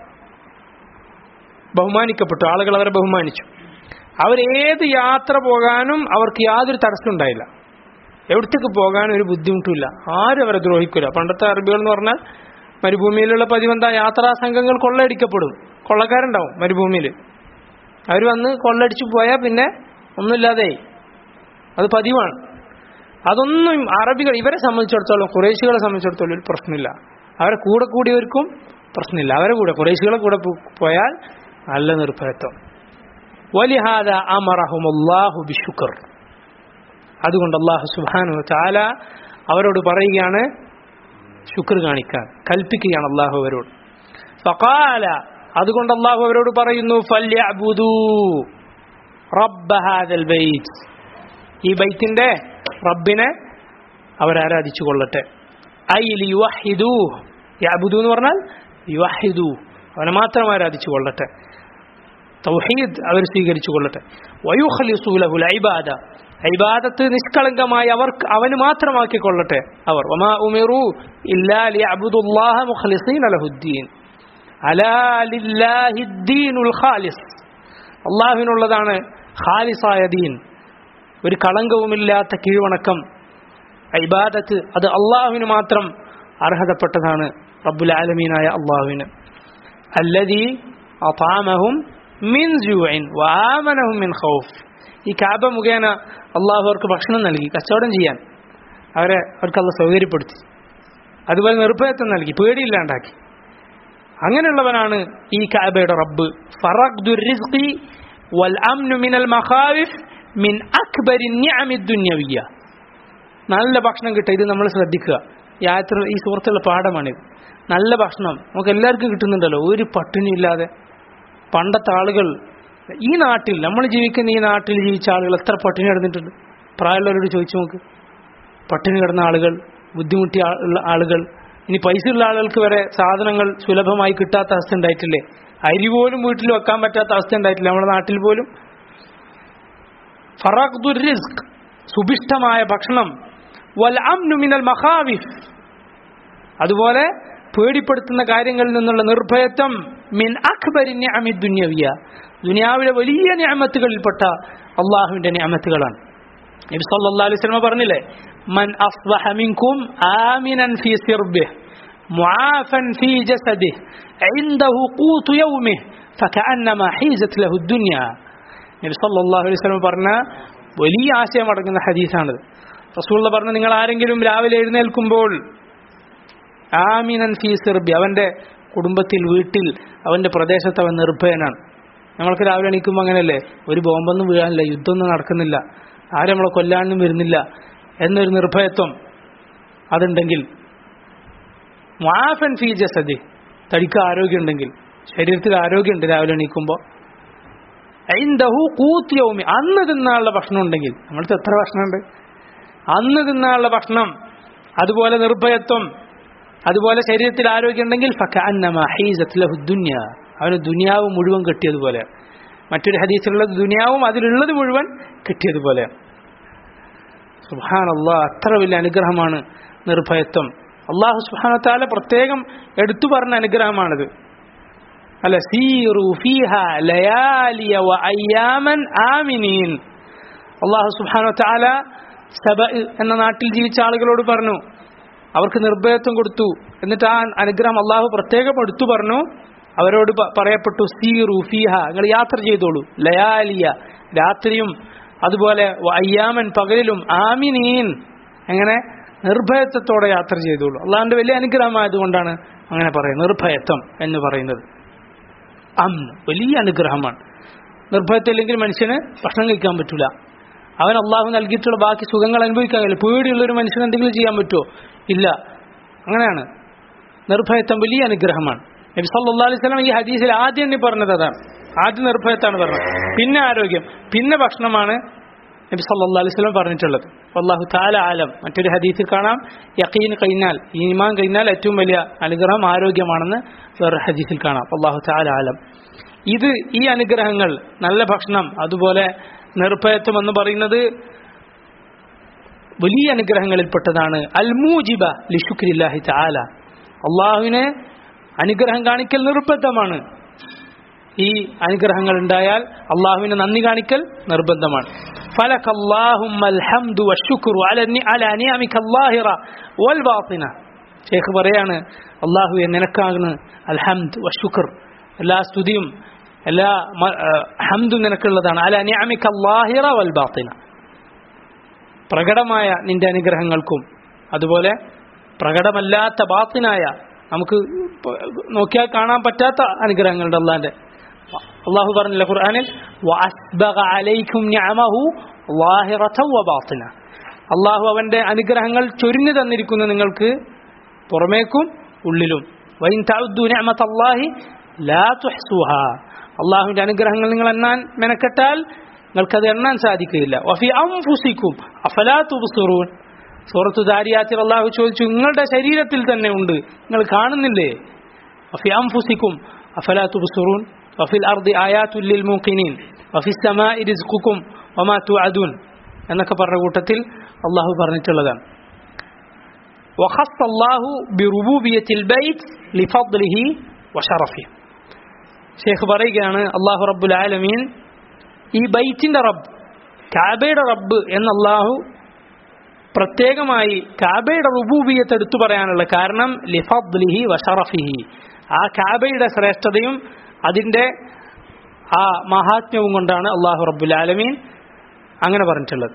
ബഹുമാനിക്കപ്പെട്ടു ആളുകൾ അവരെ ബഹുമാനിച്ചു അവർ ഏത് യാത്ര പോകാനും അവർക്ക് യാതൊരു തടസ്സം ഉണ്ടായില്ല എവിടത്തേക്ക് പോകാൻ ഒരു ബുദ്ധിമുട്ടില്ല ആരും അവരെ ദ്രോഹിക്കില്ല പണ്ടത്തെ അറബികൾ എന്ന് പറഞ്ഞാൽ മരുഭൂമിയിലുള്ള പതിവെന്താ യാത്രാ സംഘങ്ങൾ കൊള്ളയടിക്കപ്പെടും കൊള്ളക്കാരുണ്ടാവും മരുഭൂമിയിൽ അവർ വന്ന് കൊള്ളടിച്ചു പോയാൽ പിന്നെ ഒന്നുമില്ലാതെ അത് പതിവാണ് അതൊന്നും അറബികൾ ഇവരെ സംബന്ധിച്ചിടത്തോളം കുറേശികളെ സംബന്ധിച്ചിടത്തോളം ഒരു പ്രശ്നമില്ല അവരെ കൂടെ കൂടിയവർക്കും പ്രശ്നമില്ല അവരെ കൂടെ കുറേശികളെ കൂടെ പോയാൽ നല്ല നിർഭയത്വം വലിഹാദ അമറഹുമുല്ലാഹു ബിഷുക്കർ അതുകൊണ്ട് അള്ളാഹു സുബാനു ചാല അവരോട് പറയുകയാണ് ശുക്ർ കാണിക്കാൻ കൽപ്പിക്കുകയാണ് അള്ളാഹു അവരോട് ഫഖാല അതുകൊണ്ട് അള്ളാഹു അവരോട് പറയുന്നു ഫല്യഅബുദൂ റബ്ബ ഹാദൽ ബൈത്ത് ഈ ബൈത്തിന്റെ റബ്ബിനെ അവരാരാധിച്ചു കൊള്ളട്ടെ ഐ ലിയുവഹിദൂ യഅബുദൂ എന്ന് പറഞ്ഞാൽ യുവഹിദൂ അവനെ മാത്രം ആരാധിച്ചു കൊള്ളട്ടെ തൗഹീദ് അവർ സ്വീകരിച്ചു കൊള്ളട്ടെ വയുഖലിസു ലഹുൽ ഇബാദ ഇബാദത്ത് നിഷ്കളങ്കമായി അവർക്ക് അവന് മാത്രമാക്കി കൊള്ളട്ടെ അവർ വമാ ഉമിറു ഇല്ലാ ലിയഅബുദുല്ലാഹ മുഖ്ലിസീന ലഹുദ്ദീൻ അലാ ലില്ലാഹി ദീനുൽ ഖാലിസ് അള്ളാഹുവിനുള്ളതാണ് ഖാലിസായ ദീൻ ഒരു കളങ്കവുമില്ലാത്ത കീഴ്വണക്കം ഇബാദത്ത് അത് അള്ളാഹുവിന് മാത്രം അർഹതപ്പെട്ടതാണ് റബ്ബുൽ ആലമീനായ അള്ളാഹുവിന് അല്ലദീ അതാമഹും മിൻ ജൂഇൻ വആമനഹും മിൻ ഖൗഫ് ഈ കാബ മുഖേന അള്ളാഹു അവർക്ക് ഭക്ഷണം നൽകി കച്ചവടം ചെയ്യാൻ അവരെ അവർക്ക് അള്ള സൗകര്യപ്പെടുത്തി അതുപോലെ നിർഭയത്വം നൽകി പേടിയില്ലാണ്ടാക്കി അങ്ങനെയുള്ളവനാണ് ഈ കാബയുടെ റബ്ബ് ഫറഖ്ദു റിസ്ഖി വൽ അംനു മിനൽ മഖാവിഫ് മിൻ അക്ബരി നിഅമി ദുനിയവിയ്യ നല്ല ഭക്ഷണം കിട്ടുക ഇത് നമ്മൾ ശ്രദ്ധിക്കുക യാത്ര ഈ സുഹൃത്തുള്ള പാഠമാണിത് നല്ല ഭക്ഷണം നമുക്ക് എല്ലാവർക്കും കിട്ടുന്നുണ്ടല്ലോ ഒരു പട്ടിണിയില്ലാതെ പണ്ടത്തെ ആളുകൾ ഈ നാട്ടിൽ നമ്മൾ ജീവിക്കുന്ന ഈ നാട്ടിൽ ജീവിച്ച ആളുകൾ എത്ര പട്ടിണി കിടന്നിട്ടുണ്ട് പ്രായമുള്ളവരോട് ചോദിച്ചു നോക്ക് പട്ടിണി കിടന്ന ആളുകൾ ബുദ്ധിമുട്ടിയ ആ- ഉള്ള ആളുകൾ ഇനി പൈസ ഉള്ള ആളുകൾക്ക് വരെ സാധനങ്ങൾ സുലഭമായി കിട്ടാത്ത അവസ്ഥ ഉണ്ടായിട്ടില്ലേ അരി പോലും വീട്ടിൽ വെക്കാൻ പറ്റാത്ത അവസ്ഥ ഉണ്ടായിട്ടില്ല നമ്മുടെ നാട്ടിൽ പോലും ഫറാഖ്ദുർ റിസ്ക് സുഭിഷ്ടമായ ഭക്ഷണം വൽ അംനു മിനൽ മഖാവിഫ് അതുപോലെ പേടിപ്പെടുത്തുന്ന കാര്യങ്ങളിൽ നിന്നുള്ള നിർഭയത്വം മിൻ അക്ബരി നിഅമി ദുനിയവിയ ദുനിയാവിലെ വലിയ നിഅമത്തുകളിൽപ്പെട്ട അള്ളാഹുവിന്റെ നിഅമത്തുകളാണ് നബി സല്ലല്ലാഹു അലൈഹി വസല്ലം പറഞ്ഞില്ലേ മൻ അസ്ബഹ മിൻകും ആമിനൻ ഫീ സിർബിഹി മുആഫൻ ഫീ ജസദിഹി عنده قوت يومه فكأنما حيزت له الدنيا നബി സല്ലല്ലാഹു അലൈഹി വസല്ലം പറഞ്ഞ വലിയ ആശയം അടങ്ങുന്ന ഹദീസാണിത് റസൂലുള്ള പറഞ്ഞ നിങ്ങൾ ആരെങ്കിലും രാവിലെ എഴുന്നേൽക്കുമ്പോൾ ആമിനൻ ഫീ സിർബി അവന്റെ കുടുംബത്തിൽ വീട്ടിൽ അവന്റെ പ്രദേശത്ത് അവൻ നിർഭയനാണ് നമ്മൾക്ക് രാവിലെ എണീക്കുമ്പോൾ അങ്ങനെയല്ലേ ഒരു ബോംബൊന്നും വീഴാനില്ല യുദ്ധമൊന്നും നടക്കുന്നില്ല ആരും നമ്മളെ കൊല്ലാനൊന്നും വരുന്നില്ല എന്നൊരു നിർഭയത്വം അതുണ്ടെങ്കിൽ മുആഫൻ ഫീ ജസദി തടിക്ക് ആരോഗ്യമുണ്ടെങ്കിൽ ശരീരത്തിൽ ആരോഗ്യമുണ്ട് രാവിലെ എണീക്കുമ്പോൾ ഐന്ദഹു കൂത്തിയൗമി അന്ന് തിന്നാനുള്ള ഭക്ഷണം ഉണ്ടെങ്കിൽ നമ്മൾക്ക് എത്ര ഭക്ഷണമുണ്ട് അന്ന് തിന്നാനുള്ള ഭക്ഷണം അതുപോലെ നിർഭയത്വം അതുപോലെ ശരീരത്തിൽ ആരോഗ്യം ഉണ്ടെങ്കിൽ ഫകഅന്നമ ഹീസത് ലഹു ദുനിയ അവന് ദുനിയാവ് മുഴുവൻ കിട്ടിയതുപോലെ മറ്റൊരു ഹദീസിലുള്ളത് ദുനിയാവും അതിലുള്ളത് മുഴുവൻ കിട്ടിയതുപോലെ സുബ്ഹാനല്ലാഹ് അത്ര വലിയ അനുഗ്രഹമാണ് നിർഭയത്വം അള്ളാഹു സുബ്ഹാനഹു താല പ്രത്യേകം എടുത്തു പറഞ്ഞ അനുഗ്രഹമാണിത് അല്ല സീറു ഫീഹ ലയാലിയ വ അയ്യാമൻ ആമിനീൻ അള്ളാഹു സുബ്ഹാനഹു താല സബ എന്ന നാട്ടിൽ ജീവിച്ച ആളുകളോട് പറഞ്ഞു അവർക്ക് നിർഭയത്വം കൊടുത്തു എന്നിട്ട് ആ അനുഗ്രഹം അള്ളാഹു പ്രത്യേകം എടുത്തു പറഞ്ഞു അവരോട് പ- പറയപ്പെട്ടു സീറു ഫീഹ നിങ്ങൾ യാത്ര ചെയ്തോളൂ ലയാലിയ രാത്രിയും അതുപോലെ വ അയ്യാമൻ പകലിലും ആമിനീൻ എങ്ങനെ നിർഭയത്വത്തോടെ യാത്ര ചെയ്തോളൂ അള്ളാഹിന്റെ വലിയ അനുഗ്രഹമായതുകൊണ്ടാണ് അങ്ങനെ പറയുന്നത് നിർഭയത്വം എന്ന് പറയുന്നത് അം വലിയ അനുഗ്രഹമാണ് നിർഭയത്തില്ലെങ്കിൽ മനുഷ്യന് ഭക്ഷണം കഴിക്കാൻ പറ്റൂല അവൻ അള്ളാഹു നൽകിയിട്ടുള്ള ബാക്കി സുഖങ്ങൾ അനുഭവിക്കാൻ കഴിയില്ല പേടിയുള്ള ഒരു മനുഷ്യന് എന്തെങ്കിലും ചെയ്യാൻ പറ്റുമോ ഇല്ല അങ്ങനെയാണ് നിർഭയത്വം വലിയ അനുഗ്രഹമാണ് നബി സല്ലല്ലാഹു അലൈഹി വസല്ലം ഈ ഹദീസിൽ ആദ്യം എണ്ണി പറഞ്ഞത് അതാണ് ആദ്യം നിർഭയത്താണ് പറഞ്ഞത് പിന്നെ ആരോഗ്യം പിന്നെ ഭക്ഷണമാണ് നബി സല്ലല്ലാഹു അലൈഹി വസല്ലം പറഞ്ഞിട്ടുള്ളത് അള്ളാഹു താല ആലം മറ്റൊരു ഹദീസിൽ കാണാം യഖീൻ കഴിഞ്ഞാൽ ഈമാൻ കഴിഞ്ഞാൽ ഏറ്റവും വലിയ അനുഗ്രഹം ആരോഗ്യമാണെന്ന് വേറൊരു ഹദീസിൽ കാണാം അള്ളാഹു താല ആലം ഇത് ഈ അനുഗ്രഹങ്ങൾ നല്ല ഭക്ഷണം അതുപോലെ നിർഭയത്വം എന്ന് പറയുന്നത് വലിയ അനുഗ്രഹങ്ങളിൽപ്പെട്ടതാണ് അൽ മൂജിബ ലിഷുക്രില്ലാഹി തആല അള്ളാഹുവിനെ അനുഗ്രഹം കാണിക്കൽ നിർബന്ധമാണ് ഈ അനുഗ്രഹങ്ങൾ ഉണ്ടായാൽ അള്ളാഹുവിന് നന്ദി കാണിക്കൽ നിർബന്ധമാണ് ഫലക അല്ലാഹുമ്മൽ ഹംദു വശുക്രു അല നി- അല നിഅമിക അല്ലാഹിറ വൽ ബാത്തിന ഷേഖ് പറയാണ് അള്ളാഹുവെ നിനക്കാണ് അൽ ഹംദ് വശുക്ർ എല്ലാ സ്തുതിയും എല്ലാ മ- ആ, ഹംദും നിനക്കുള്ളതാണ് അല നിഅമിക അല്ലാഹിറ വൽ ബാത്തിന പ്രകടമായ നിന്റെ അനുഗ്രഹങ്ങൾക്കും അതുപോലെ പ്രകടമല്ലാത്ത ബാത്തിനായ നമുക്ക് പ- നോക്കിയാൽ കാണാൻ പറ്റാത്ത അനുഗ്രഹങ്ങളുണ്ട് അള്ളാന്റെ അള്ളാഹു പറഞ്ഞില്ല ഖുർആനിൽ വഅസ്ബഗ അലൈക്കും നിഅമഹു ളാഹിറതൻ വബാത്തിന അള്ളാഹു അവന്റെ അനുഗ്രഹങ്ങൾ ചൊരിഞ്ഞു തന്നിരിക്കുന്നു നിങ്ങൾക്ക് പുറമേക്കും ഉള്ളിലും വൈൻ തഅദ്ദു നിഅമതല്ലാഹി ലാ തുഹ്സുഹ അള്ളാഹുവിന്റെ അനുഗ്രഹങ്ങൾ നിങ്ങൾ എണ്ണാൻ മെനക്കെട്ടാൽ നിങ്ങൾക്കത് എണ്ണാൻ സാധിക്കുകയില്ല വഫി അംഫുസിക്കും അഫലാ തുബ്സിറൂൻ സൂറത്തു ദാരിയാത്തിൽ അള്ളാഹു ചോദിച്ചു നിങ്ങളുടെ ശരീരത്തിൽ തന്നെ ഉണ്ട് നിങ്ങൾ കാണുന്നില്ലേ വഫി അംഫുസിക്കും അഫലാ തുബ്സിറൂൻ വഫിൽ അർദി ആയാത്തുൽ ലിൽ മൂഖിനീൻ വഫി സമാഇ റിസ്ഖുക്കും വമാ തുഅദൂൻ എന്നൊക്കെ പറഞ്ഞ കൂട്ടത്തിൽ അള്ളാഹു പറഞ്ഞിട്ടുള്ളതാണ് وخص الله بربوبية البيت لفضله وشرفه ഷേഖ് പറയുകയാണ് അള്ളാഹു റബ്ബുൽ ആലമീൻ ഈ ബൈറ്റിന്റെ റബ്ബ് കാബയുടെ റബ്ബ് എന്ന് അള്ളാഹു പ്രത്യേകമായി കാബയുടെ റുബൂബിയത്ത് എടുത്തു പറയാനുള്ള കാരണം ലിഫദ്ലിഹി വഷറഫിഹി ആ കാബയുടെ ശ്രേഷ്ഠതയും അതിന്റെ ആ മഹാത്മ്യവും കൊണ്ടാണ് അള്ളാഹു റബ്ബുൽ ആലമീൻ അങ്ങനെ പറഞ്ഞിട്ടുള്ളത്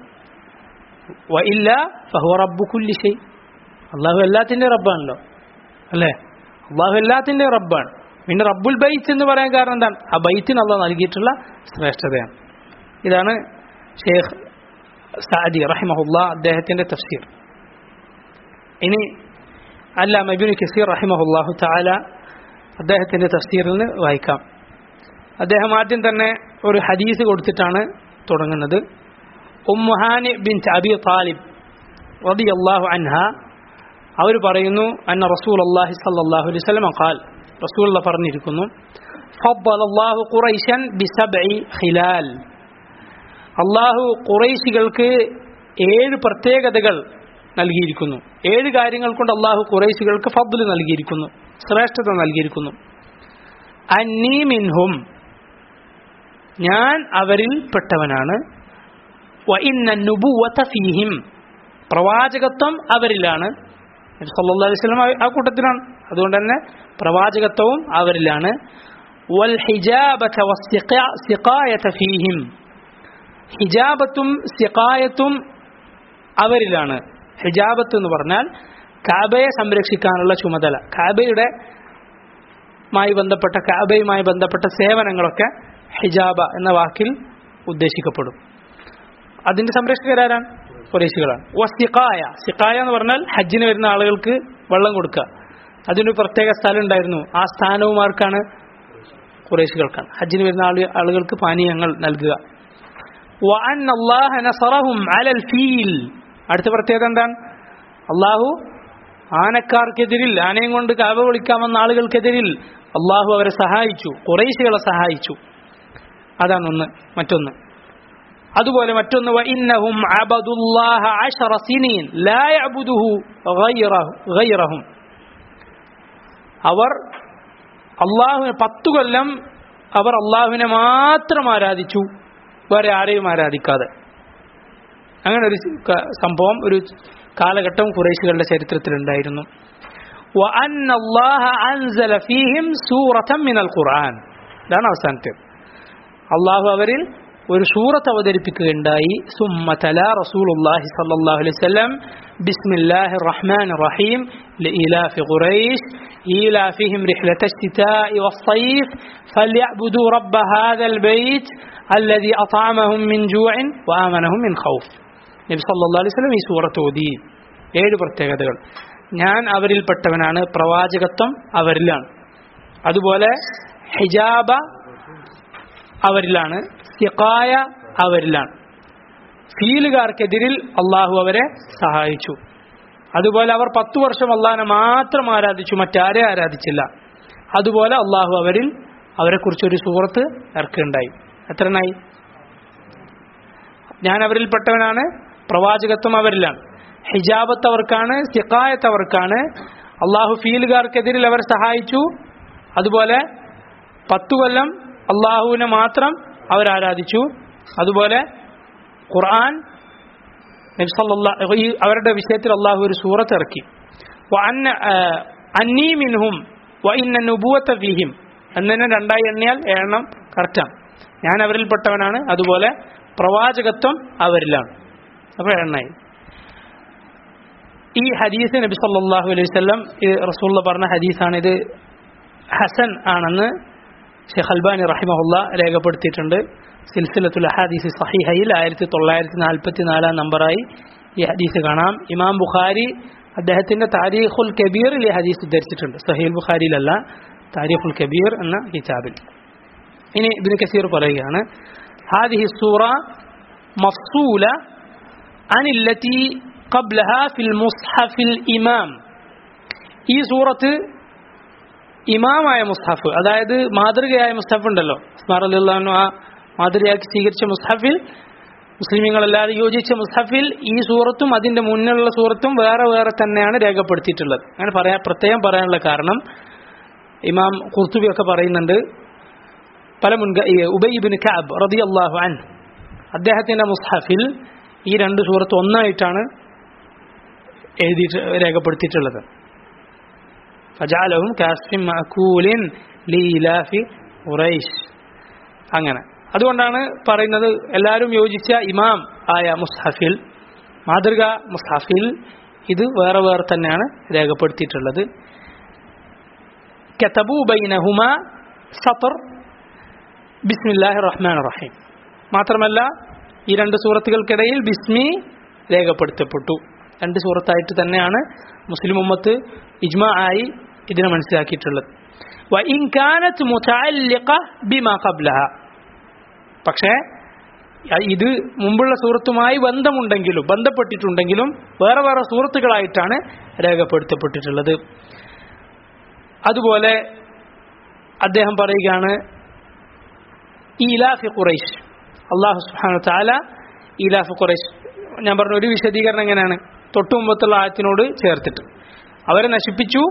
വ ഇല്ല ഫഹുവ റബ്ബു കുല്ലി ഷൈ അള്ളാഹു എല്ലാത്തിൻ്റെ റബ്ബാണല്ലോ അല്ലേ അള്ളാഹു എല്ലാത്തിൻ്റെ റബ്ബാണ് പിന്നെ റബ്ബുൽ ബൈത്ത് എന്ന് പറയാൻ കാരണം എന്താണ് ആ ബൈത്തിന് അള്ളാഹ് നൽകിയിട്ടുള്ള ശ്രേഷ്ഠതയാണ് ഇതാണ് ഷെയ്ഖ് സാദി റഹിമഹുല്ല അദ്ദേഹത്തിന്റെ തഫ്സീർ ഇനി അല്ല മബിൻ കസീർ റഹിമഹുല്ലാഹു താല അദ്ദേഹത്തിന്റെ തഫ്സീറിൽ നിന്ന് വായിക്കാം അദ്ദേഹം ആദ്യം തന്നെ ഒരു ഹദീസ് കൊടുത്തിട്ടാണ് തുടങ്ങുന്നത് ഉമ്മുഹാനി ബിൻ അബി താലിബ് റളിയല്ലാഹു അൻഹ അവർ പറയുന്നു അന്ന റസൂൽ അള്ളാഹി സല്ലല്ലാഹു അലൈഹി വസല്ലം ഖാൽ റസൂൽ പറഞ്ഞിരിക്കുന്നു ഫضل الله قريشا بسبع خلال അള്ളാഹു കുറേശികൾക്ക് ഏഴ് പ്രത്യേകതകൾ നൽകിയിരിക്കുന്നു ഏഴ് കാര്യങ്ങൾ കൊണ്ട് അള്ളാഹു കുറേശികൾക്ക് ഫബ്ദുൽ നൽകിയിരിക്കുന്നു ശ്രേഷ്ഠത നൽകിയിരിക്കുന്നു അന്നീ മിൻഹും ഞാൻ അവരിൽ പെട്ടവനാണ് വ ഇന്ന നുബുവത ഫീഹിം പ്രവാചകത്വം അവരിലാണ് നബി സല്ലല്ലാഹു അലൈഹി വസല്ലം ആ കൂട്ടത്തിലാണ് അതുകൊണ്ട് തന്നെ പ്രവാചകത്വവും അവരിലാണ് വൽ ഹിജാബത വസ്സിഖായത ഫീഹിം ഹിജാബത്തും സിഖായത്തും അവരിലാണ് ഹിജാബത്ത് എന്ന് പറഞ്ഞാൽ കാബയെ സംരക്ഷിക്കാനുള്ള ചുമതല കാബയുടെ മായി ബന്ധപ്പെട്ട കാബയുമായി ബന്ധപ്പെട്ട സേവനങ്ങളൊക്കെ ഹിജാബ എന്ന വാക്കിൽ ഉദ്ദേശിക്കപ്പെടും അതിന്റെ സംരക്ഷകരാരാണ് കുറേശികളാണ് വ സിഖായ സിഖായ എന്ന് പറഞ്ഞാൽ ഹജ്ജിന് വരുന്ന ആളുകൾക്ക് വെള്ളം കൊടുക്കുക അതിനൊരു പ്രത്യേക സ്ഥലം ഉണ്ടായിരുന്നു ആ സ്ഥാനവും ആർക്കാണ് കുറേശികൾക്കാണ് ഹജ്ജിന് വരുന്ന ആളു ആളുകൾക്ക് പാനീയങ്ങൾ നൽകുക وأن الله نصرهم على الفيل അടുത്ത പ്രത്യേകത എന്താണ് അള്ളാഹു ആനക്കാർക്കെതിരിൽ ആനയും കൊണ്ട് കാവ വിളിക്കാമെന്ന ആളുകൾക്കെതിരിൽ അള്ളാഹു അവരെ സഹായിച്ചു കുറേശികളെ സഹായിച്ചു അതാണ് ഒന്ന് മറ്റൊന്ന് അതുപോലെ മറ്റൊന്ന് വഇന്നഹും അബദുല്ലാഹ അശറ സിനീൻ ലാ യഅബുദുഹു ഗൈറഹു ഗൈറഹും അവർ അള്ളാഹുവിനെ പത്തു കൊല്ലം അവർ അള്ളാഹുവിനെ മാത്രം ആരാധിച്ചു വേറെ ആരെയും ആരാധിക്കാതെ അങ്ങനെ ഒരു ക- സംഭവം ഒരു കാലഘട്ടം കുറേശികളുടെ ചരിത്രത്തിലുണ്ടായിരുന്നു وأن الله أنزل فيهم سورة من القرآن ഇതാണ് അവസാനത്തെ അള്ളാഹു അവരിൽ ഒരു സൂറത്ത് അവതരിപ്പിക്കുകയുണ്ടായി ثم تلا رسول الله صلى الله عليه وسلم بسم الله الرحمن الرحيم لإلاف قريش إيلافهم رحلة الشتاء والصيف فليعبدوا رب هذا البيت الذي أطعمهم من جوع وآمنهم من خوف നബി സല്ലല്ലാഹു അലൈഹി വസല്ലം ഈ സൂറത്ത് ഓതി ഏഴ് പ്രത്യേകതകൾ ഞാൻ അവരിൽപ്പെട്ടവനാണ് പ്രവാചകത്വം അവരിലാണ് അതുപോലെ ഹിജാബ അവരിലാണ് സിഖായ അവരിലാണ് ഫീലുകാർക്കെതിരിൽ അള്ളാഹു അവരെ സഹായിച്ചു അതുപോലെ അവർ പത്തു വർഷം അള്ളാഹിനെ മാത്രം ആരാധിച്ചു മറ്റാരെ ആരാധിച്ചില്ല അതുപോലെ അള്ളാഹു അവരിൽ അവരെക്കുറിച്ചൊരു സൂറത്ത് ഇറക്കുകയുണ്ടായി എത്രനായി ഞാൻ അവരിൽപ്പെട്ടവനാണ് പ്രവാചകത്വം അവരിലാണ് ഹിജാബത്ത് അവർക്കാണ് സിഖായത്ത് അവർക്കാണ് അള്ളാഹു ഫീലുകാർക്കെതിരിൽ അവർ സഹായിച്ചു അതുപോലെ പത്തു കൊല്ലം അള്ളാഹുവിനെ മാത്രം അവരാരാധിച്ചു അതുപോലെ ഖുർആൻ നബി സല്ലല്ലാഹു ഈ അവരുടെ വിഷയത്തിൽ അള്ളാഹു ഒരു സൂറത്ത് ഇറക്കി വഅന്ന അന്നീ മിൻഹും വ ഇന്ന നുബുവത്ത ഫീഹിം എന്നതിനെ രണ്ടായി എണ്ണിയാൽ എണ്ണം കറക്റ്റാണ് ഞാൻ അവരിൽപ്പെട്ടവനാണ് അതുപോലെ പ്രവാചകത്വം അവരിലാണ് അപ്പോൾ എണ്ണായി ഈ ഹദീസ് നബി സല്ലല്ലാഹു അലൈഹി വസല്ലം ഇത് റസൂലുള്ള പറഞ്ഞ ഹദീസാണ് ഇത് ഹസൻ ആണെന്ന് ഷെയ്ഖ് അൽബാനി റഹിമഹുല്ല രേഖപ്പെടുത്തിയിട്ടുണ്ട് സിൽസിലത്തുൽ ഹദീസ് സഹിഹയിൽ ആയിരത്തി തൊള്ളായിരത്തി നാൽപ്പത്തി നാലാം നമ്പറായി ഈ ഹദീസ് കാണാം ഇമാം ബുഖാരി അദ്ദേഹത്തിന്റെ താരീഖുൽ കബീറിൽ ഈ ഹദീസ് ഉദ്ധരിച്ചിട്ടുണ്ട് സഹീൽ ബുഖാരിയിലല്ല താരീഖുൽ കബീർ എന്ന കിതാബിൽ ഇനി ഇബ്നു കസീർ പറയുകയാണ് هذه السورة مفصولة عن التي قبلها في المصحف الإمام ഈ സൂറത്ത് ഇമാമായ മുസ്ഹഫ് അതായത് മാതൃകയായ മുസ്ഹഫ് ഉണ്ടല്ലോ ഉസ്മാർ അലിള്ളാഹു ആ മാതൃകയാക്കി സ്വീകരിച്ച മുസ്ഹഫിൽ മുസ്ലിമീങ്ങളല്ലാതെ യോജിച്ച മുസ്ഹഫിൽ ഈ സൂറത്തും അതിന്റെ മുന്നിലുള്ള സൂറത്തും വേറെ വേറെ തന്നെയാണ് രേഖപ്പെടുത്തിയിട്ടുള്ളത് അങ്ങനെ പറയാൻ പ്രത്യേകം പറയാനുള്ള കാരണം ഇമാം കുർത്തുബി ഒക്കെ പറയുന്നുണ്ട് പല മുൻക ഉബൈബിന് കാബ് റതി അള്ളാഹു അൻ അദ്ദേഹത്തിന്റെ മുസ്ഹഫിൽ ഈ രണ്ട് സൂറത്ത് ഒന്നായിട്ടാണ് എഴുതിയിട്ട് രേഖപ്പെടുത്തിയിട്ടുള്ളത് ഫജാലഹും കാസ്ഫിൻ മഅകൂലിൻ ലീലാഫി ഖുറൈശ് അങ്ങനെ അതുകൊണ്ടാണ് പറയുന്നത് എല്ലാവരും യോജിച്ച ഇമാം ആയ മുസ്ഹഫിൽ മാതൃക മുസ്ഹഫിൽ ഇത് വേറെ വേറെ തന്നെയാണ് രേഖപ്പെടുത്തിയിട്ടുള്ളത് കതബു ബൈനഹുമ സത്തർ ബിസ്മില്ലാഹി റഹ്മാൻ റഹീം മാത്രമല്ല ഈ രണ്ട് സൂറത്തുകൾക്കിടയിൽ ബിസ്മി രേഖപ്പെടുത്തപ്പെട്ടു രണ്ട് സൂറത്തായിട്ട് തന്നെയാണ് മുസ്ലിം ഉമ്മത്ത് ഇജ്മ ആയി ഇതിനെ മനസ്സിലാക്കിയിട്ടുള്ളത് وإن كانت متعلقة بما قبلها പക്ഷേ ഇത് മുമ്പുള്ള സൂറത്തുമായി ബന്ധമുണ്ടെങ്കിലും ബന്ധപ്പെട്ടിട്ടുണ്ടെങ്കിലും വേറെ വേറെ സൂറത്തുകളായിട്ടാണ് രേഖപ്പെടുത്തപ്പെട്ടിട്ടുള്ളത് അതുപോലെ അദ്ദേഹം പറയുകയാണ് ഈലാഫി ഖുറൈഷ് അള്ളാഹു സുബ്ഹാനഹു തആല ഈലാഫി ഖുറൈഷ് ഞാൻ പറഞ്ഞ ഒരു വിശദീകരണം എങ്ങനെയാണ് തൊട്ടു മുമ്പത്തുള്ള ആയത്തിനോട് ചേർത്തിട്ട് അവരെ നശിപ്പിച്ചു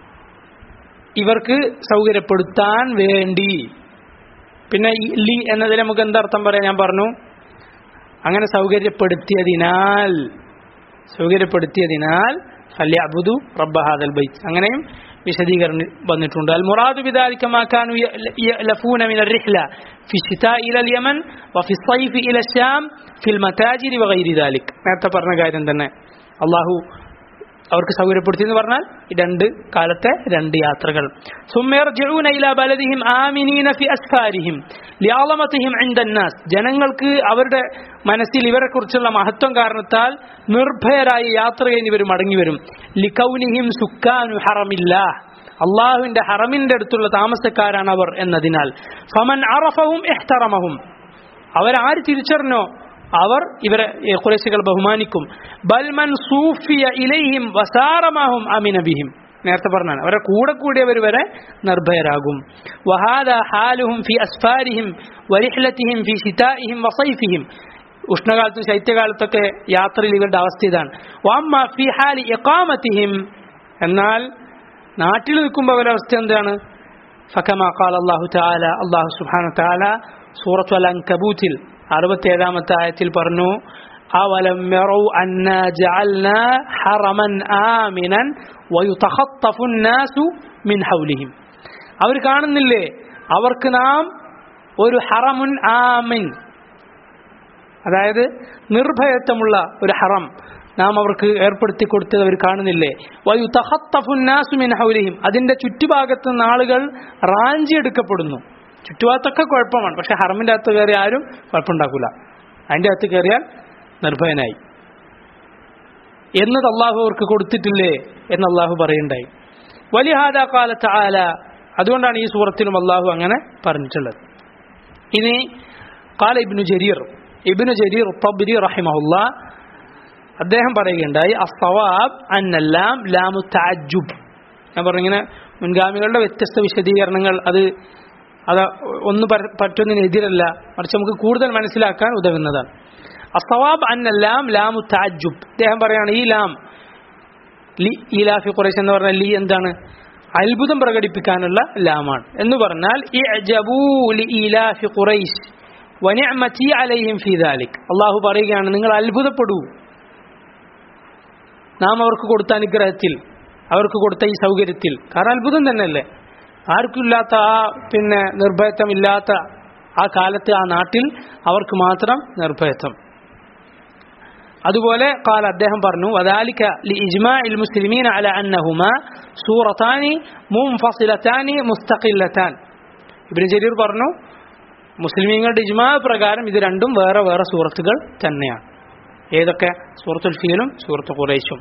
ഇവർക്ക് സൗകര്യപ്പെടുത്താൻ വേണ്ടി പിന്നെ ഈ ലി എന്നതിൽ നമുക്ക് എന്തർത്ഥം പറയാം ഞാൻ പറഞ്ഞു അങ്ങനെ സൗകര്യപ്പെടുത്തിയതിനാൽ സൗകര്യപ്പെടുത്തിയതിനാൽ ഫല്യഅബ്ദു റബ്ബ ഹാദൽ ബൈത്ത് അങ്ങനെയും വിശദീകരണം വന്നിട്ടുണ്ട് അൽ മുറാദു ബിദാലിക മാ കാനു യലഫൂന മിന الرحلة في الشتاء إلى اليمن وفي الصيف إلى الشام في المتاجر وغير ذلك നേരത്തെ പറഞ്ഞ കാര്യം തന്നെ അള്ളാഹു അവർക്ക് സൗകര്യപ്പെടുത്തി എന്ന് പറഞ്ഞാൽ ഈ രണ്ട് കാലത്തെ രണ്ട് യാത്രകൾ സുമ്മർജിഊന ഇലാ ബലദിഹിം ആമിനീന ഫി അസ്ഫാരിഹിം ലിയാളമതിഹിം ഇൻദ الناس ജനങ്ങൾക്ക് അവരുടെ മനസ്സിൽ ഇവരെ കുറിച്ചുള്ള മഹത്വം കാരണത്താൽ നിർഭയരായി യാത്ര കഴിഞ്ഞ് ഇവർ മടങ്ങി വരും ലികൗനിഹിം സുക്കാനു ഹറമില്ലാ അള്ളാഹുവിന്റെ ഹറമിന്റെ അടുത്തുള്ള താമസക്കാരാണ് അവർ എന്നതിനാൽ ഫമൻ അറഫഹും ഇഹ്തറമഹും അവരാര് തിരിച്ചറിഞ്ഞോ അവർ ഇവരെ ഖുറൈശികൾ ബഹുമാനിക്കും ബൽമൻ സൂഫിയ ഇലൈഹിം വസാറമാഹും അമിനബിഹിം നേരത്തെ പറഞ്ഞാണ് അവരെ കൂടെ കൂടിയവർ വരെ നിർഭയരാകും വഹാദ ഹാലുഹും ഫി അസ്ഫാരിഹിം വരിഹ്ലത്തിഹിം ഫി ശിതാഇഹിം വസൈഫിഹിം ഉഷ്ണകാലത്തും ശൈത്യകാലത്തൊക്കെ യാത്രയിൽ ഇവരുടെ അവസ്ഥ ഇതാണ് വാമ്മ ഫി ഹാലി ഇഖാമത്തിഹിം എന്നാൽ നാട്ടിൽ നിൽക്കുമ്പോൾ അവരുടെ അവസ്ഥ എന്താണ് ഫക്കമാ ഖാൽ അല്ലാഹു തആല അല്ലാഹു സുബ്ഹാനഹു തആല സൂറത്തു അൽ അൻകബൂത്തിൽ അറുപത്തിയേഴാമത്തെ ആയത്തിൽ പറഞ്ഞു أولم يروا أنا جعلنا حرما آمنا ويتخطف الناس من حولهم അവർ കാണുന്നില്ലേ അവർക്ക് നാം ഒരു ഹറമുൻ ആമിൻ അതായത് നിർഭയത്വമുള്ള ഒരു ഹറം നാം അവർക്ക് ഏർപ്പെടുത്തി കൊടുത്തത് അവർ കാണുന്നില്ലേ വയു തഹത്തഫുന്നാസുമിൻ ഹൗലിഹിം അതിന്റെ ചുറ്റുഭാഗത്ത് നിന്ന് ആളുകൾ റാഞ്ചിയെടുക്കപ്പെടുന്നു ചുറ്റുഭാഗത്തൊക്കെ കുഴപ്പമാണ് പക്ഷെ ഹറമിന്റെ അകത്ത് കയറി ആരും കുഴപ്പമുണ്ടാക്കൂല അതിന്റെ അകത്ത് കയറിയാൽ നിർഭയനായി എന്നത് അള്ളാഹു അവർക്ക് കൊടുത്തിട്ടില്ലേ എന്ന് അള്ളാഹു പറയുണ്ടായി വലിഹാദ കാലത്ത് ആല അതുകൊണ്ടാണ് ഈ സൂറത്തിലും അള്ളാഹു അങ്ങനെ പറഞ്ഞിട്ടുള്ളത് ഇനി കാല ഇബ്നു ജരീർ ഇബ്നു ജരീർ തബ്രി റഹിമഹുല്ല അദ്ദേഹം പറയുകയുണ്ടായി അസവാബ് അന്നെല്ലാം ലാമു താജുബ് ഞാൻ പറഞ്ഞിങ്ങനെ മുൻഗാമികളുടെ വ്യത്യസ്ത വിശദീകരണങ്ങൾ അത് അത് ഒന്ന് പറ്റുന്നതിനെതിരല്ല മറിച്ച് നമുക്ക് കൂടുതൽ മനസ്സിലാക്കാൻ ഉതകുന്നതാണ് അസവാബ് അന്നെല്ലാം ലാമു താജുബ് അദ്ദേഹം പറയാണ് ഈ ലാം ലി ഈ ലാഫി ഖുറൈശ് എന്ന് പറഞ്ഞാൽ ലി എന്താണ് അത്ഭുതം പ്രകടിപ്പിക്കാനുള്ള ലാമാണ് എന്ന് പറഞ്ഞാൽ ഇലാഫി ഖുറൈശ് വനിഅമതി അലൈഹിം ഫീ ദാലിക് അള്ളാഹു പറയുകയാണ് നിങ്ങൾ അത്ഭുതപ്പെടൂ നാം അവർക്ക് കൊടുത്ത അനുഗ്രഹത്തിൽ അവർക്ക് കൊടുത്ത ഈ സൗകര്യത്തിൽ കാരണം അത്ഭുതം തന്നെയല്ലേ ആർക്കില്ലാത്ത ആ പിന്നെ നിർഭയത്വം ഇല്ലാത്ത ആ കാലത്ത് ആ നാട്ടിൽ അവർക്ക് മാത്രം നിർഭയത്വം അതുപോലെ കാല അദ്ദേഹം പറഞ്ഞു വദാലിക ലിഇജ്മാഇൽ മുസ്ലിമീന അല അന്നഹുമ സൂറത്താനി മുൻഫസിലത്താനി മുസ്തഖില്ലത്താൻ ഇബ്നു ജരീർ പറഞ്ഞു മുസ്ലിമീങ്ങളുടെ ഇജ്മാ പ്രകാരം ഇത് രണ്ടും വേറെ വേറെ സൂറത്തുകൾ തന്നെയാണ് ഏതൊക്കെ സൂറത്തുൽ ഫീലും സൂറത്ത് ഖുറൈശും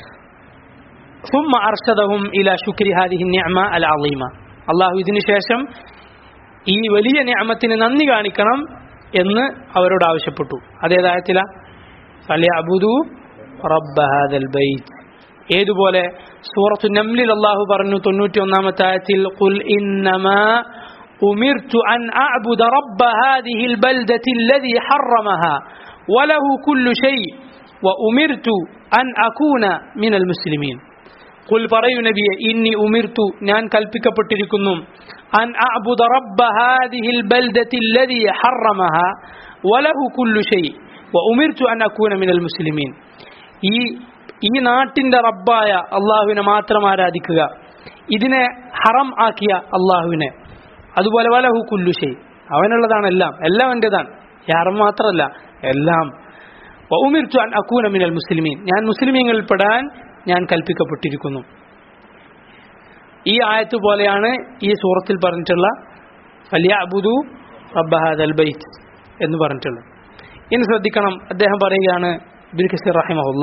ثم أرشدهم إلى شكر هذه النعمة العظيمة അള്ളാഹു ഇതിനു ശേഷം ഈ വലിയ നിയമത്തിന് നന്ദി കാണിക്കണം എന്ന് അവരോട് ആവശ്യപ്പെട്ടു അതേതായത്തില ഫലിഅബുദു റബ്ബ ഹാദൽ ബൈത്ത് ഏതുപോലെ സൂറത്തു നംലിൽ അള്ളാഹു പറഞ്ഞു തൊണ്ണൂറ്റി ഒന്നാമത്തെ ആയത്തിൽ ഖുൽ ഇന്നമാ أمرت أن أعبد رب هذه البلدة الذي حرمها وله كل شيء وأمرت أن أكون من المسلمين കുൽ പറയൂ നബിയെ ഇന്നി ഉമിർത്തു ഞാൻ കൽപ്പിക്കപ്പെട്ടിരിക്കുന്നു അൻ അഅബുദ റബ്ബ ഹാദിഹിൽ ബൽദത്തി الذي حرمها وله كل شيء وأمرت أن أكون من المسلمين ഈ ഈ നാട്ടിന്റെ റബ്ബായ അള്ളാഹുവിനെ മാത്രം ആരാധിക്കുക ഇതിനെ ഹറം ആക്കിയ അള്ളാഹുവിനെ അതുപോലെ വലഹു കുല്ലു ഷെയ് അവനുള്ളതാണ് എല്ലാം എല്ലാം എൻ്റെതാണ് ഈ ഹറം മാത്രമല്ല എല്ലാം ഉമിർത്തു അൻ അക്കൂന മിനൽ മുസ്ലിമീൻ ഞാൻ മുസ്ലിമീങ്ങളിൽ പെടാൻ ഞാൻ കൽപ്പിക്കപ്പെട്ടിരിക്കുന്നു ഈ ആയത്ത് പോലെയാണ് ഈ സൂറത്തിൽ പറഞ്ഞിട്ടുള്ള വലിയ അബുദു റബ്ബഹാദൽ ബൈത്ത് എന്ന് പറഞ്ഞിട്ടുള്ളത് ഇനി ശ്രദ്ധിക്കണം അദ്ദേഹം പറയുകയാണ് ഇബ്നു കസീർ റഹിമഹുല്ല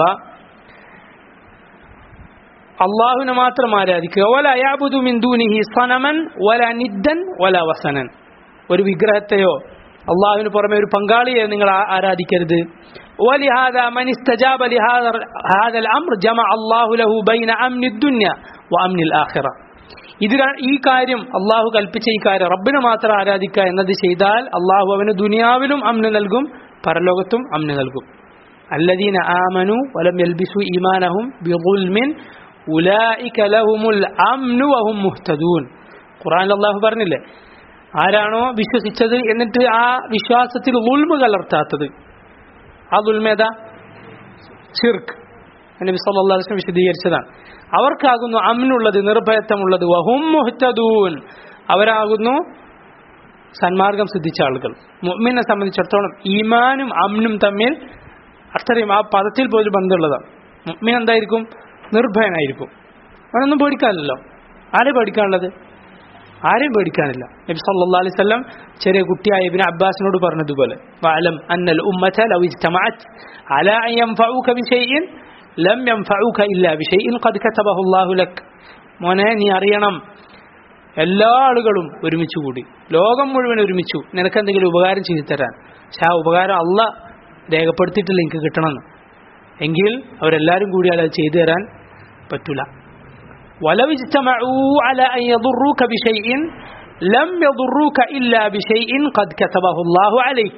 അള്ളാഹുവിനെ മാത്രം ആരാധിക്കുക വല യാബുദു മിൻ ദൂനിഹി സനമൻ വല നിദ്ദൻ വല വസനൻ ഒരു വിഗ്രഹത്തെയോ അള്ളാഹുവിന് പുറമെ ഒരു പങ്കാളിയെ നിങ്ങൾ ആ- ആരാധിക്കരുത് ولهذا من استجاب لهذا هذا الامر جمع الله له بين امن الدنيا وامن الاخره ഇത് ര- ഈ കാര്യം അള്ളാഹു കൽപ്പിച്ച ഈ കാര്യം റബ്ബിനെ മാത്രം ആരാധിക്കുക എന്നത് ചെയ്താൽ അള്ളാഹു അവന് ദുനിയാവിലും അമ്ന് നൽകും പരലോകത്തും അമ്ന് നൽകും الذين آمنوا ولم يلبسوا إيمانهم بظلم أولئك لهم الأمن وهم مهتدون ഖുർആനിൽ അള്ളാഹു പറഞ്ഞില്ലേ ആരാണോ വിശ്വസിച്ചത് എന്നിട്ട് ആ വിശ്വാസത്തിൽ ഉൾമ കലർത്താത്തത് ആ ദുൽമേത ഷിർക്ക് നബി സല്ലല്ലാഹു അലൈഹി വസല്ലം വിശദീകരിച്ചതാണ് അവർക്കാകുന്നു അമ്നുള്ളത് നിർഭയത്വമുള്ളത് വഹും മുഹ്തദൂൻ അവരാകുന്നു സന്മാർഗം സിദ്ധിച്ച ആളുകൾ മുഅ്മിനെ സംബന്ധിച്ചിടത്തോളം ഈമാനും അമ്നും തമ്മിൽ അത്രയും ആ പദത്തിൽ പോലും ബന്ധമുള്ളതാണ് മുഅ്മിൻ എന്തായിരിക്കും നിർഭയനായിരിക്കും അവനൊന്നും പേടിക്കാനില്ലല്ലോ ആരെ പേടിക്കാനുള്ളത് ആരെയും പേടിക്കാനില്ല നബി സല്ലല്ലാഹു അലൈഹി വസല്ലം ചെറിയ കുട്ടിയായ ഇബ്നു അബ്ബാസിനോട് പറഞ്ഞതുപോലെ വഅലം അന്നൽ ഉമ്മത ലൗ ഇജ്തമഅത് അലാ അൻ യൻഫഉക ബിശൈഇൻ ലം യൻഫഉക ഇല്ലാ ബിശൈഇൻ ഖദ് കതബഹു അല്ലാഹു ലക് മോനെ നീ അറിയണം എല്ലാ ആളുകളും ഒരുമിച്ച് കൂടി ലോകം മുഴുവൻ ഒരുമിച്ചു നിനക്ക് എന്തെങ്കിലും ഉപകാരം ചെയ്തു തരാൻ പക്ഷെ ആ ഉപകാരം അല്ല രേഖപ്പെടുത്തിയിട്ടില്ല എനിക്ക് കിട്ടണമെന്ന് എങ്കിൽ അവരെല്ലാവരും കൂടിയാൽ അത് ചെയ്തു തരാൻ പറ്റൂല ولو اجتمعوا على أن يضروك بشيء لم يضروك إلا بشيء قد كتبه الله عليك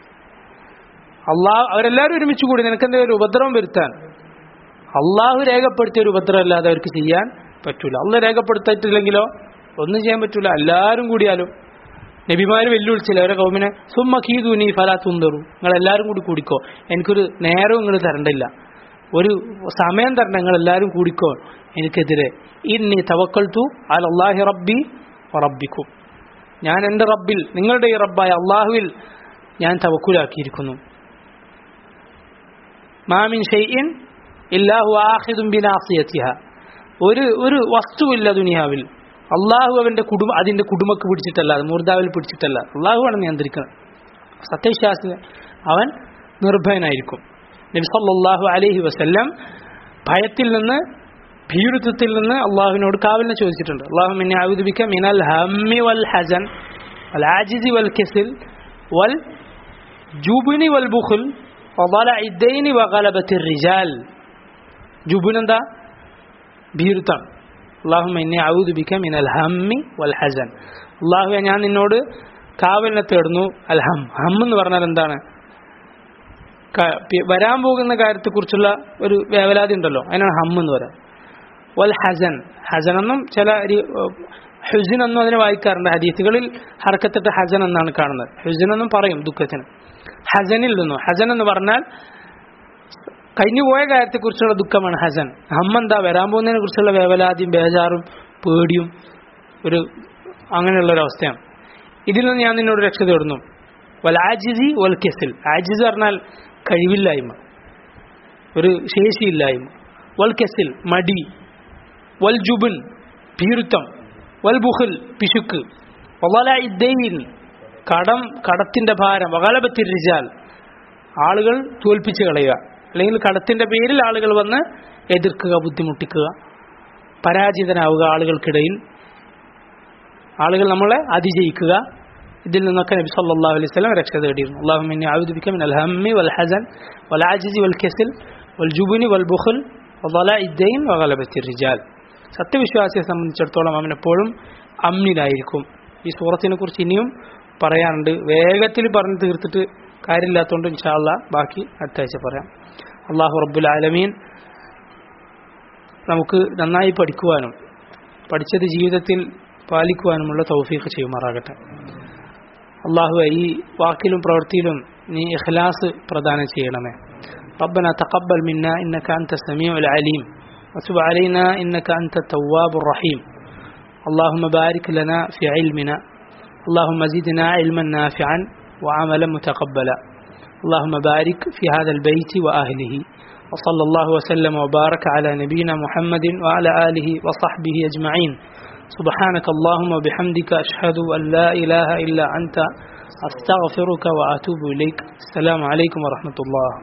അള്ളാഹു അവരെല്ലാവരും ഒരുമിച്ച് കൂടി നിനക്ക് എന്തെങ്കിലും ഒരു ഉപദ്രവം വരുത്താൻ അള്ളാഹു രേഖപ്പെടുത്തിയ ഒരു ഉപദ്രവം അല്ലാതെ അവർക്ക് ചെയ്യാൻ പറ്റൂല അള്ള രേഖപ്പെടുത്തിയിട്ടില്ലെങ്കിലോ ഒന്നും ചെയ്യാൻ പറ്റൂല എല്ലാവരും കൂടിയാലും നബിമാര് വെല്ലുവിളിച്ചില്ല അവരെ കൗമിനെ സുമ്മ കീതൂനി ഫലാ തുന്തറു നിങ്ങൾ എല്ലാവരും കൂടി കൂടിക്കോ എനിക്കൊരു നേരവും നിങ്ങൾ തരണ്ടില്ല ഒരു സമയം തരണം നിങ്ങൾ എല്ലാവരും കൂടിക്കോ എനിക്കെതിരെ ഇന്നി തവക്കൽത്തു അൽ അള്ളാഹി റബ്ബി റബ്ബിക്കും ഞാൻ എൻ്റെ റബ്ബിൽ നിങ്ങളുടെ ഈ റബ്ബായ അള്ളാഹുവിൽ ഞാൻ തവക്കുലാക്കിയിരിക്കുന്നു മാമിൻ ഷെയ്ഇൻ ഇല്ലാഹു ആഹിദും ബിനാസിയത്തിഹ ഒരു ഒരു വസ്തുവില്ല ദുനിയാവിൽ അള്ളാഹു അവന്റെ കുടുംബ അതിന്റെ കുടുംബക്ക് പിടിച്ചിട്ടല്ല അത് മൂർദാവിൽ പിടിച്ചിട്ടല്ല അള്ളാഹുവാണ് നിയന്ത്രിക്കുന്നത് സത്യവിശ്വാസി അവൻ നിർഭയനായിരിക്കും നബി സല്ലല്ലാഹു അലൈഹി വസല്ലം ഭയത്തിൽ നിന്ന് ഭീരുത്വത്തിൽ നിന്ന് അള്ളാഹുവിനോട് കാവലിനെ ചോദിച്ചിട്ടുണ്ട് അള്ളാഹു മിന്നെ ഔദുബിക്ക മിനൽ ഹമ്മി വൽ ഹസൻ വൽ ആജിസി വൽ കെസിൽ വൽ ജുബിനി വൽ ബുഖുൽ وضلع الدين وغلبة الرجال ജുബുൻ എന്താ ഭീരുത്വം അള്ളാഹുമ എന്നെ ഔദുബിക്ക മിൻ അൽ ഹമ്മി വൽ ഹസൻ അള്ളാഹുവെ ഞാൻ നിന്നോട് കാവലിനെ തേടുന്നു അൽ ഹം ഹം എന്ന് പറഞ്ഞാൽ എന്താണ് ക- പി- വരാൻ പോകുന്ന കാര്യത്തെക്കുറിച്ചുള്ള ഒരു വേവലാതി ഉണ്ടല്ലോ അതിനാണ് ഹം എന്ന് പറയാം വൽ ഹസൻ ഹസൻ എന്നും ചില ഹുസിൻ എന്നും അതിനെ വായിക്കാറുണ്ട് ഹദീസുകളിൽ ഹർക്കത്തിട്ട് ഹസൻ എന്നാണ് കാണുന്നത് ഹുസിൻ എന്നും പറയും ദുഃഖത്തിന് ഹസനിൽ നിന്നും ഹസൻ എന്ന് പറഞ്ഞാൽ കഴിഞ്ഞുപോയ കാര്യത്തെക്കുറിച്ചുള്ള ദുഃഖമാണ് ഹസൻ ഹമ്മ എന്താ വരാൻ പോകുന്നതിനെ കുറിച്ചുള്ള വേവലാതിയും ബേജാറും പേടിയും ഒരു അങ്ങനെയുള്ള ഒരു അവസ്ഥയാണ് ഇതിൽ നിന്ന് ഞാൻ നിന്നോട് രക്ഷ തേടുന്നു വൽ ആജിസി വൽ കെസിൽ ആജിസ് പറഞ്ഞാൽ കഴിവില്ലായ്മ ഒരു ശേഷിയില്ലായ്മ വൽ കെസിൽ മടി വൽ ജുബിൻ ഭീരുത്വം വൽ ബുഹുൽ പിശുക്ക് വല ഇദ്ദൈൻ കടം കടത്തിന്റെ ഭാരം വകാലബത്തിൽ റിജാൽ ആളുകൾ തോൽപ്പിച്ച് കളയുക അല്ലെങ്കിൽ കടത്തിന്റെ പേരിൽ ആളുകൾ വന്ന് എതിർക്കുക ബുദ്ധിമുട്ടിക്കുക പരാജിതനാവുക ആളുകൾക്കിടയിൽ ആളുകൾ നമ്മളെ അതിജയിക്കുക ഇതിൽ നിന്നൊക്കെ നബി സല്ലല്ലാഹു അലൈഹി വസല്ലം രക്ഷ തേടിയിരുന്നു അല്ലാഹു മിന്നി അഊദു ബിക മിനൽ ഹമ്മി വൽ ഹസൻ വൽ ആജിസി വൽ കസൽ വൽ ജുബ്നി വൽ ബുഖൽ വദലാഇ ദൈൻ വഗലബത്തി റിജാൽ സത്യവിശ്വാസിയെ സംബന്ധിച്ചിടത്തോളം അവൻ എപ്പോഴും അമ്നിലായിരിക്കും ഈ സൂറത്തിനെ കുറിച്ച് ഇനിയും പറയാനുണ്ട് വേഗത്തിൽ പറഞ്ഞു തീർത്തിട്ട് കാര്യമില്ലാത്തതുകൊണ്ട് ഇൻഷാല്ല ബാക്കി അടുത്ത ആഴ്ച പറയാം അള്ളാഹു റബ്ബുൽ ആലമീൻ നമുക്ക് നന്നായി പഠിക്കുവാനും പഠിച്ചത് ജീവിതത്തിൽ പാലിക്കുവാനുമുള്ള തൗഫീഖ് ചെയ്യുമാറാകട്ടെ അള്ളാഹു ഈ വാക്കിലും പ്രവൃത്തിയിലും നീ ഇഖ്ലാസ് പ്രദാനം ചെയ്യണമേ ربنا تقبل منا إنك أنت السميع العليم وتب علينا إنك أنت التواب الرحيم اللهم بارك لنا في علمنا اللهم زدنا علما نافعا وعملا متقبلا اللهم بارك في هذا البيت وأهله وصلى الله وسلم وبارك على نبينا محمد وعلى آله وصحبه أجمعين سبحانك اللهم وبحمدك أشهد أن لا إله إلا أنت أستغفرك وأتوب إليك السلام عليكم ورحمة الله